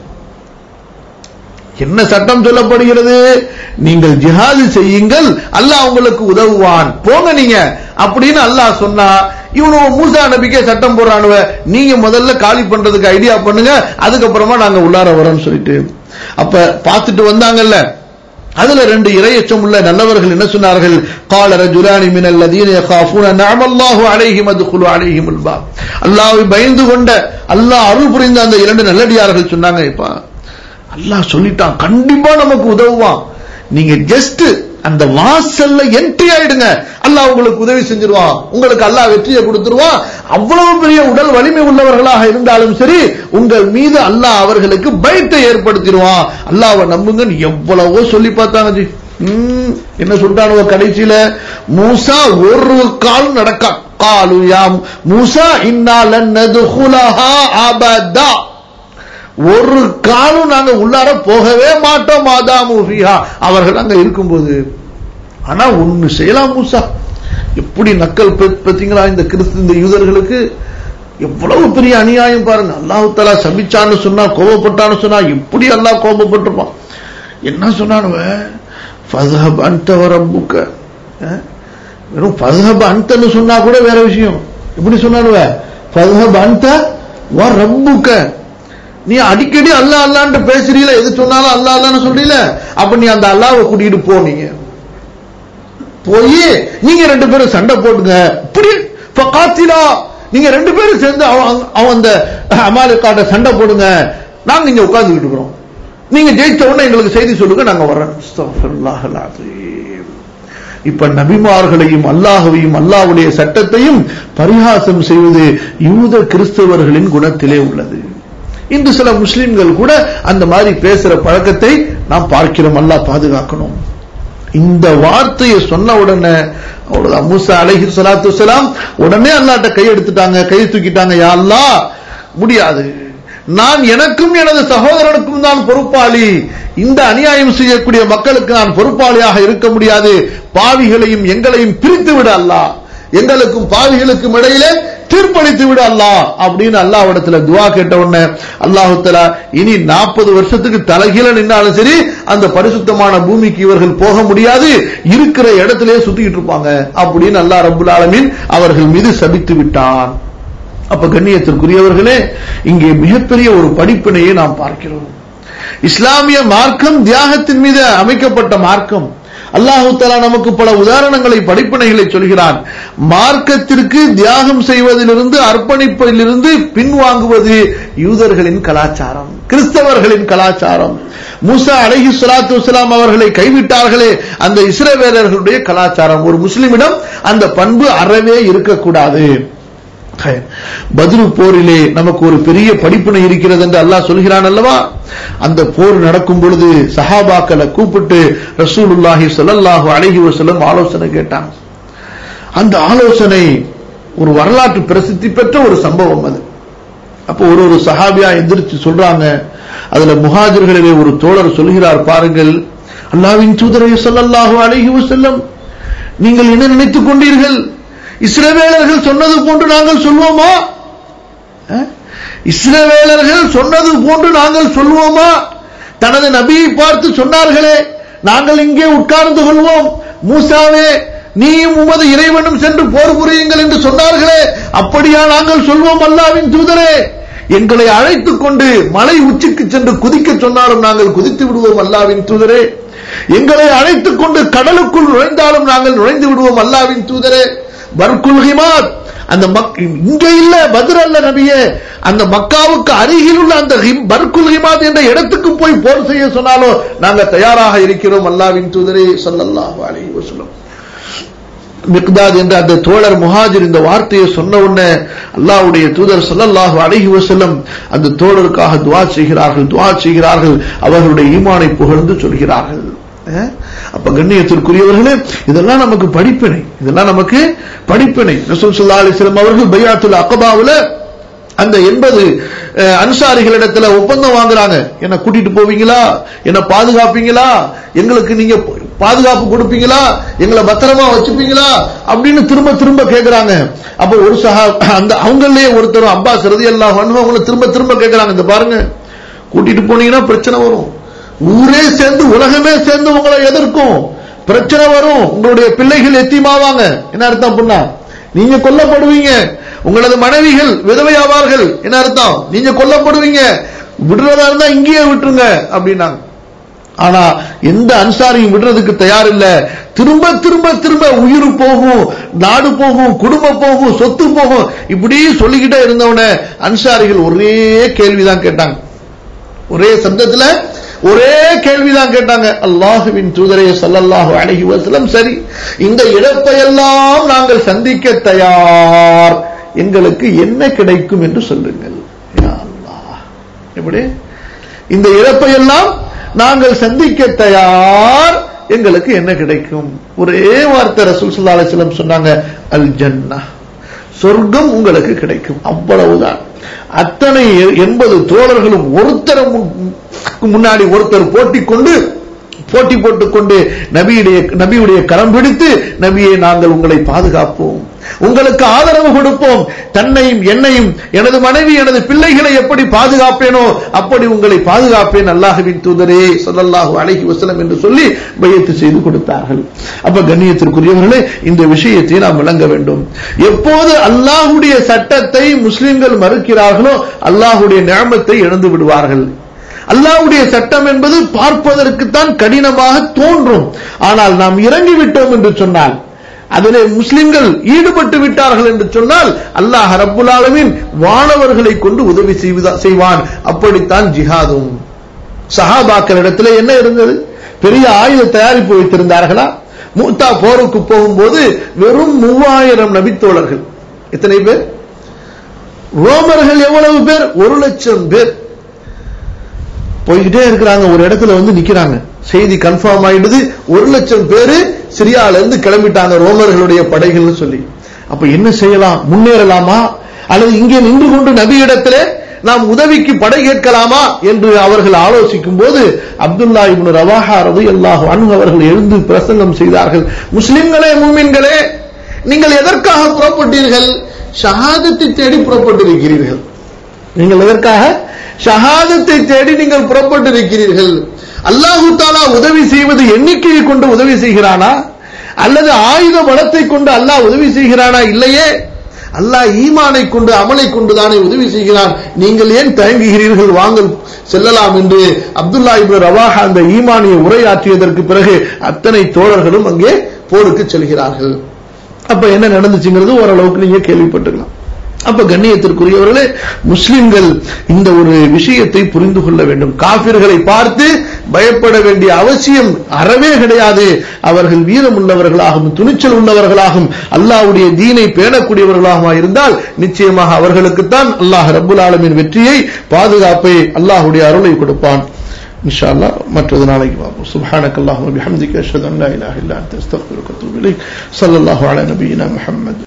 என்ன சட்டம் சொல்லப்படுகிறது நீங்கள் ஜிஹாது செய்யுங்கள் அல்லாஹ் உங்களுக்கு உதவுவான் போங்க நீங்க அப்படின்னு அல்லாஹ் சொன்னா இவனுவ மூசா நபிக்கே சட்டம் போடுறானுவ நீங்க முதல்ல காலி பண்றதுக்கு ஐடியா பண்ணுங்க அதுக்கப்புறமா நாங்க உள்ளார வரோம்னு சொல்லிட்டு அப்ப பார்த்துட்டு வந்தாங்கல்ல அதுல ரெண்டு இரையச்சம் உள்ள நல்லவர்கள் என்ன சொன்னார்கள் قال رجلان من الذين يخافون نعم الله عليهم ادخلوا عليهم الباب அல்லாஹ்வை பயந்து கொண்ட அல்லாஹ் அருள் புரிந்த அந்த இரண்டு நல்லடியார்கள் சொன்னாங்க இப்ப அல்லாஹ் சொல்லிட்டான் கண்டிப்பா நமக்கு உதவுவான் நீங்க ஜஸ்ட் அந்த வாசல்ல என்ட்ரி ஆயிடுங்க அல்லாஹ் உங்களுக்கு உதவி செஞ்சிருவான் உங்களுக்கு அல்லாஹ் வெற்றியை கொடுத்துருவான் அவ்வளவு பெரிய உடல் வலிமை உள்ளவர்களாக இருந்தாலும் சரி உங்கள் மீது அல்லாஹ் அவர்களுக்கு பயத்தை ஏற்படுத்திடுவான் அல்லாஹ்வை நம்புங்கன்னு எவ்வளவோ சொல்லி பார்த்தாங்க ஜி ம், என்ன சொல்லிட்டானுவோ கடைசியில மூசா ஒரு கால் நடக்கா காலு யாம் மூசா இன்னாலன் நதுகுலஹா அபதா ஒரு காலும் நாங்க உள்ளார போகவே மாட்டோம் மாதாமு ஃபிஹா அவர்கள் அங்க இருக்கும்போது ஆனா ஒண்ணு செய்யலாம் மூசா எப்படி நக்கல் ப- பாத்தீங்களா இந்த கிறிஸ்து இந்த யூதர்களுக்கு எவ்வளவு பெரிய அநியாயம் பாருங்க அல்லாஹ் தலா சபிச்சான்னு சொன்னா கோபப்பட்டான்னு சொன்னா எப்படி அல்லாஹ் கோபப்பட்டிருப்பான் என்ன சொன்னானுவ ஃபஸ்ஹப் அன்த வ ரப்புக்க அஹ்? வெறும் ஃபஸ்ஹப் அன்தன்னு சொன்னா கூட வேற விஷயம் எப்படி சொன்னானுவ ஃபஸ்ஹப் அன்த வ ரப்புக்க நீ அடிக்கடி அல்லா அல்லான்ட்டு பேசுறீல எது சொன்னாலும் அல்லா அல்லான்னு சொல்றீல அப்ப நீ அந்த அல்லாவை கூட்டிட்டு போ நீங்க போய் நீங்க ரெண்டு பேரும் சண்டை போட்டுங்க இப்படி காத்திலா நீங்க ரெண்டு பேரும் சேர்ந்து அவன் அவன் அந்த அமாலிக்காட்ட சண்டை போடுங்க நாங்க இங்க உட்கார்ந்துகிட்டு இருக்கிறோம் நீங்க ஜெயிச்ச உடனே எங்களுக்கு செய்தி சொல்லுங்க நாங்க வர்றோம் அஸ்தக்ஃபிருல்லாஹ் அல்-அஸீம். இப்ப நபிமார்களையும் அல்லாஹுவையும் அல்லாஹ்வுடைய சட்டத்தையும் பரிகாசம் செய்வது யூத கிறிஸ்தவர்களின் குணத்திலே உள்ளது இன்று சில முஸ்லிம்கள் கூட அந்த மாதிரி பேசுற பழக்கத்தை நாம் பார்க்கிறோம் அல்லாஹ் பாதுகாக்கணும் இந்த வார்த்தையை சொன்ன உடனே அவ்வளவுதான் மூசா அலைஹி ஸலாத்து வஸலாம் உடனே அல்லாஹ்ட்ட கை எடுத்துட்டாங்க கை தூக்கிட்டாங்க யா அல்லாஹ் முடியாது நான் எனக்கும் எனது சகோதரனுக்கும் தான் பொறுப்பாளி இந்த அநியாயம் செய்யக்கூடிய மக்களுக்கு நான் பொறுப்பாளியாக இருக்க முடியாது பாவிகளையும் எங்களையும் பிரித்து விட அல்லாஹ் எங்களுக்கும் பாவிகளுக்கும் இடையிலே தீர்ப்பளித்து விட அல்லாஹ் அப்படின்னு அல்லாஹ்விடத்துல துவா கேட்ட உடனே அல்லாஹு தஆலா இனி நாற்பது வருஷத்துக்கு தலைகீழ நின்னாலும் சரி அந்த பரிசுத்தமான பூமிக்கு இவர்கள் போக முடியாது இருக்கிற இடத்திலே சுத்திக்கிட்டு இருப்பாங்க அப்படின்னு அல்லாஹ் ரப்புல் ஆலமீன் அவர்கள் மீது சபித்து விட்டான் அப்ப கண்ணியத்திற்குரியவர்களே இங்கே மிகப்பெரிய ஒரு படிப்பினையை நாம் பார்க்கிறோம் இஸ்லாமிய மார்க்கம் தியாகத்தின் மீது அமைக்கப்பட்ட மார்க்கம் அல்லாஹு தலா நமக்கு பல உதாரணங்களை படிப்பினைகளை சொல்கிறான் மார்க்கத்திற்கு தியாகம் செய்வதிலிருந்து அர்ப்பணிப்பதிலிருந்து பின்வாங்குவது யூதர்களின் கலாச்சாரம் கிறிஸ்தவர்களின் கலாச்சாரம் மூசா அலஹி சலாத்து வலாம் அவர்களை கைவிட்டார்களே அந்த இஸ்ரவேலர்களுடைய கலாச்சாரம் ஒரு முஸ்லிமிடம் அந்த பண்பு அறவே இருக்கக்கூடாது பதிரு போரிலே நமக்கு ஒரு பெரிய படிப்பினை இருக்கிறது என்று அல்லாஹ் சொல்கிறான் அல்லவா அந்த போர் நடக்கும் பொழுது சஹாபாக்களை கூப்பிட்டு ரசூலுல்லாஹி சொல்லல்லாஹு அழகி வசலம் ஆலோசனை கேட்டாங்க அந்த ஆலோசனை ஒரு வரலாற்று பிரசித்தி பெற்ற ஒரு சம்பவம் அது அப்போ ஒரு ஒரு சஹாபியா எந்திரிச்சு சொல்றாங்க அதுல முஹாஜர்களிலே ஒரு தோழர் சொல்கிறார் பாருங்கள் அல்லாவின் தூதரை சொல்லல்லாஹு அழகி வசல்லம் நீங்கள் என்ன நினைத்துக் கொண்டீர்கள் இஸ்ரவேலர்கள் சொன்னது போன்று நாங்கள் சொல்வோமா இஸ்ரவேலர்கள் சொன்னது போன்று நாங்கள் சொல்வோமா தனது நபியை பார்த்து சொன்னார்களே நாங்கள் இங்கே உட்கார்ந்து கொள்வோம் மூசாவே நீயும் உமது இறைவனும் சென்று போர் புரியுங்கள் என்று சொன்னார்களே அப்படியா நாங்கள் சொல்வோம் அல்லாவின் தூதரே எங்களை அழைத்துக் கொண்டு மலை உச்சிக்கு சென்று குதிக்க சொன்னாலும் நாங்கள் குதித்து விடுவோம் அல்லாவின் தூதரே எங்களை அழைத்துக் கொண்டு கடலுக்குள் நுழைந்தாலும் நாங்கள் நுழைந்து விடுவோம் அல்லாவின் தூதரே பர்குல் ஹிமாத் அந்த இங்க இல்ல பதிர் அல்ல நபியே அந்த மக்காவுக்கு அருகில் உள்ள அந்த பர்குல் ஹிமாத் என்ற இடத்துக்கு போய் போர் செய்ய சொன்னாலும் நாங்க தயாராக இருக்கிறோம் அல்லாவின் தூதரே சொல்லல்லாஹு அலைஹி வஸல்லம் மிக்தாத் என்ற அந்த தோழர் முஹாஜிர் இந்த வார்த்தையை சொன்ன உடனே அல்லாஹ்வுடைய தூதர் சொல்லல்லாஹு அலைஹி வஸல்லம் அந்த தோழருக்காக துவா செய்கிறார்கள் துவா செய்கிறார்கள் அவர்களுடைய ஈமானை புகழ்ந்து சொல்கிறார்கள் அப்ப கண்ணியத்திற்குரியவர்களே இதெல்லாம் நமக்கு படிப்பினை இதெல்லாம் நமக்கு படிப்பினை ரசூல் சல்லா அலிஸ்லாம் அவர்கள் பையாத்துல் அக்கபாவுல அந்த எண்பது அன்சாரிகளிடத்துல ஒப்பந்தம் வாங்குறாங்க என்ன கூட்டிட்டு போவீங்களா என்ன பாதுகாப்பீங்களா எங்களுக்கு நீங்க பாதுகாப்பு கொடுப்பீங்களா எங்களை பத்திரமா வச்சுப்பீங்களா அப்படின்னு திரும்ப திரும்ப கேட்கிறாங்க அப்ப ஒரு சகா அந்த அவங்களே ஒருத்தரும் அப்பாஸ் ரதி எல்லாம் அவங்கள திரும்ப திரும்ப கேட்கிறாங்க இந்த பாருங்க கூட்டிட்டு போனீங்கன்னா பிரச்சனை வரும் ஊரே சேர்ந்து உலகமே சேர்ந்து உங்களை எதிர்க்கும் பிரச்சனை வரும் உங்களுடைய பிள்ளைகள் எத்தியமாவாங்க என்ன அர்த்தம் அப்படின்னா நீங்க கொல்லப்படுவீங்க உங்களது மனைவிகள் விதவையாவார்கள் என்ன அர்த்தம் நீங்க கொல்லப்படுவீங்க விடுறதா இருந்தா இங்கேயே விட்டுருங்க அப்படின்னாங்க ஆனா எந்த அன்சாரியும் விடுறதுக்கு தயார் இல்ல திரும்ப திரும்ப திரும்ப உயிர் போகும் நாடு போகும் குடும்பம் போகும் சொத்து போகும் இப்படி சொல்லிக்கிட்டே இருந்தவன அன்சாரிகள் ஒரே கேள்விதான் கேட்டாங்க ஒரே சப்தத்துல ஒரே கேள்விதான் கேட்டாங்க அல்லாஹுவின் தூதரே சல்லல்லாஹு அழகி வசலம் சரி இந்த இழப்பையெல்லாம் நாங்கள் சந்திக்க தயார் எங்களுக்கு என்ன கிடைக்கும் என்று சொல்லுங்கள் எப்படி இந்த இழப்பையெல்லாம் நாங்கள் சந்திக்க தயார் எங்களுக்கு என்ன கிடைக்கும் ஒரே வார்த்தை ரசூல் சல்லா அலிஸ்லம் சொன்னாங்க அல் ஜன்னா சொர்க்கம் உங்களுக்கு கிடைக்கும் அவ்வளவுதான் அத்தனை எண்பது தோழர்களும் ஒருத்தர் முன்னாடி ஒருத்தர் போட்டி கொண்டு போட்டி போட்டுக் கொண்டு நபியுடைய நபியுடைய கரம் பிடித்து நபியை நாங்கள் உங்களை பாதுகாப்போம் உங்களுக்கு ஆதரவு கொடுப்போம் தன்னையும் என்னையும் எனது மனைவி எனது பிள்ளைகளை எப்படி பாதுகாப்பேனோ அப்படி உங்களை பாதுகாப்பேன் அல்லாஹுவின் தூதரே சொல்லல்லாஹு அழகி வசலம் என்று சொல்லி பையத்து செய்து கொடுத்தார்கள் அப்ப கண்ணியத்திற்குரியவர்களே இந்த விஷயத்தை நாம் விளங்க வேண்டும் எப்போது அல்லாஹுடைய சட்டத்தை முஸ்லிம்கள் மறுக்கிறார்களோ அல்லாஹுடைய நியமத்தை இழந்து விடுவார்கள் அல்லாவுடைய சட்டம் என்பது பார்ப்பதற்குத்தான் கடினமாக தோன்றும் ஆனால் நாம் இறங்கிவிட்டோம் என்று சொன்னால் அதிலே முஸ்லிம்கள் ஈடுபட்டு விட்டார்கள் என்று சொன்னால் அல்லாஹ் ரப்புல் ஆலமீன் வானவர்களை கொண்டு உதவி செய்வான் அப்படித்தான் ஜிஹாதும் சஹாபாக்களிடத்தில் என்ன இருந்தது பெரிய ஆயுத தயாரிப்பு வைத்திருந்தார்களா மூத்தா போருக்கு போகும்போது வெறும் மூவாயிரம் நபித்தோழர்கள் எத்தனை பேர் ரோமர்கள் எவ்வளவு பேர் ஒரு லட்சம் பேர் போய்கிட்டே இருக்கிறாங்க ஒரு இடத்துல வந்து நிக்கிறாங்க செய்தி கன்ஃபார்ம் ஆயிடுது ஒரு லட்சம் பேரு சிரியால இருந்து கிளம்பிட்டாங்க ரோமர்களுடைய படைகள்னு சொல்லி அப்ப என்ன செய்யலாம் முன்னேறலாமா அல்லது இங்கே நின்று கொண்டு நபியிடத்திலே நாம் உதவிக்கு படை கேட்கலாமா என்று அவர்கள் ஆலோசிக்கும் போது அப்துல்லா இப்னு ரவாஹா ரவி அல்லாஹ் அனு அவர்கள் எழுந்து பிரசங்கம் செய்தார்கள் முஸ்லிம்களே மூமின்களே நீங்கள் எதற்காக புறப்பட்டீர்கள் ஷஹாதத்தை தேடி புறப்பட்டிருக்கிறீர்கள் நீங்கள் எதற்காக ஷஹாதத்தை தேடி நீங்கள் புறப்பட்டிருக்கிறீர்கள் அல்லாஹு தாலா உதவி செய்வது எண்ணிக்கையை கொண்டு உதவி செய்கிறானா அல்லது ஆயுத பலத்தை கொண்டு அல்லாஹ் உதவி செய்கிறானா இல்லையே அல்லாஹ் ஈமானை கொண்டு அமலை கொண்டு தானே உதவி செய்கிறான் நீங்கள் ஏன் தயங்குகிறீர்கள் வாங்கள் செல்லலாம் என்று அப்துல்லா இப்னு ரவாஹா அந்த ஈமானிய உரையாற்றியதற்கு பிறகு அத்தனை தோழர்களும் அங்கே போருக்கு செல்கிறார்கள் அப்ப என்ன நடந்துச்சுங்கிறது ஓரளவுக்கு நீங்க கேள்விப்பட்டுக்கலாம் அப்ப கண்ணியத்திற்குரியவர்களே முஸ்லிம்கள் இந்த ஒரு விஷயத்தை புரிந்து கொள்ள வேண்டும் காபிர்களை பார்த்து பயப்பட வேண்டிய அவசியம் அறவே கிடையாது அவர்கள் வீரம் உள்ளவர்களாகவும் துணிச்சல் உள்ளவர்களாகவும் அல்லாஹ்வுடைய தீனை பேணக்கூடியவர்களாகவும் இருந்தால் நிச்சயமாக அவர்களுக்குத்தான் அல்லாஹ் ரப்புல் ஆலமின் வெற்றியை பாதுகாப்பை அல்லாஹ்வுடைய அருளை கொடுப்பான் இன்ஷா அல்லாஹ் மற்றது நாளைக்கு பார்ப்போம் சுப்ஹானக அல்லாஹும்ம பிஹம்திக அஷ்ஹது அன் லா இலாஹா இல்லா அன்த அஸ்தக்ஃபிருக வ அத்தூபு இலைக் ஸல்லல்லாஹு அலா நபியினா முஹம்மத்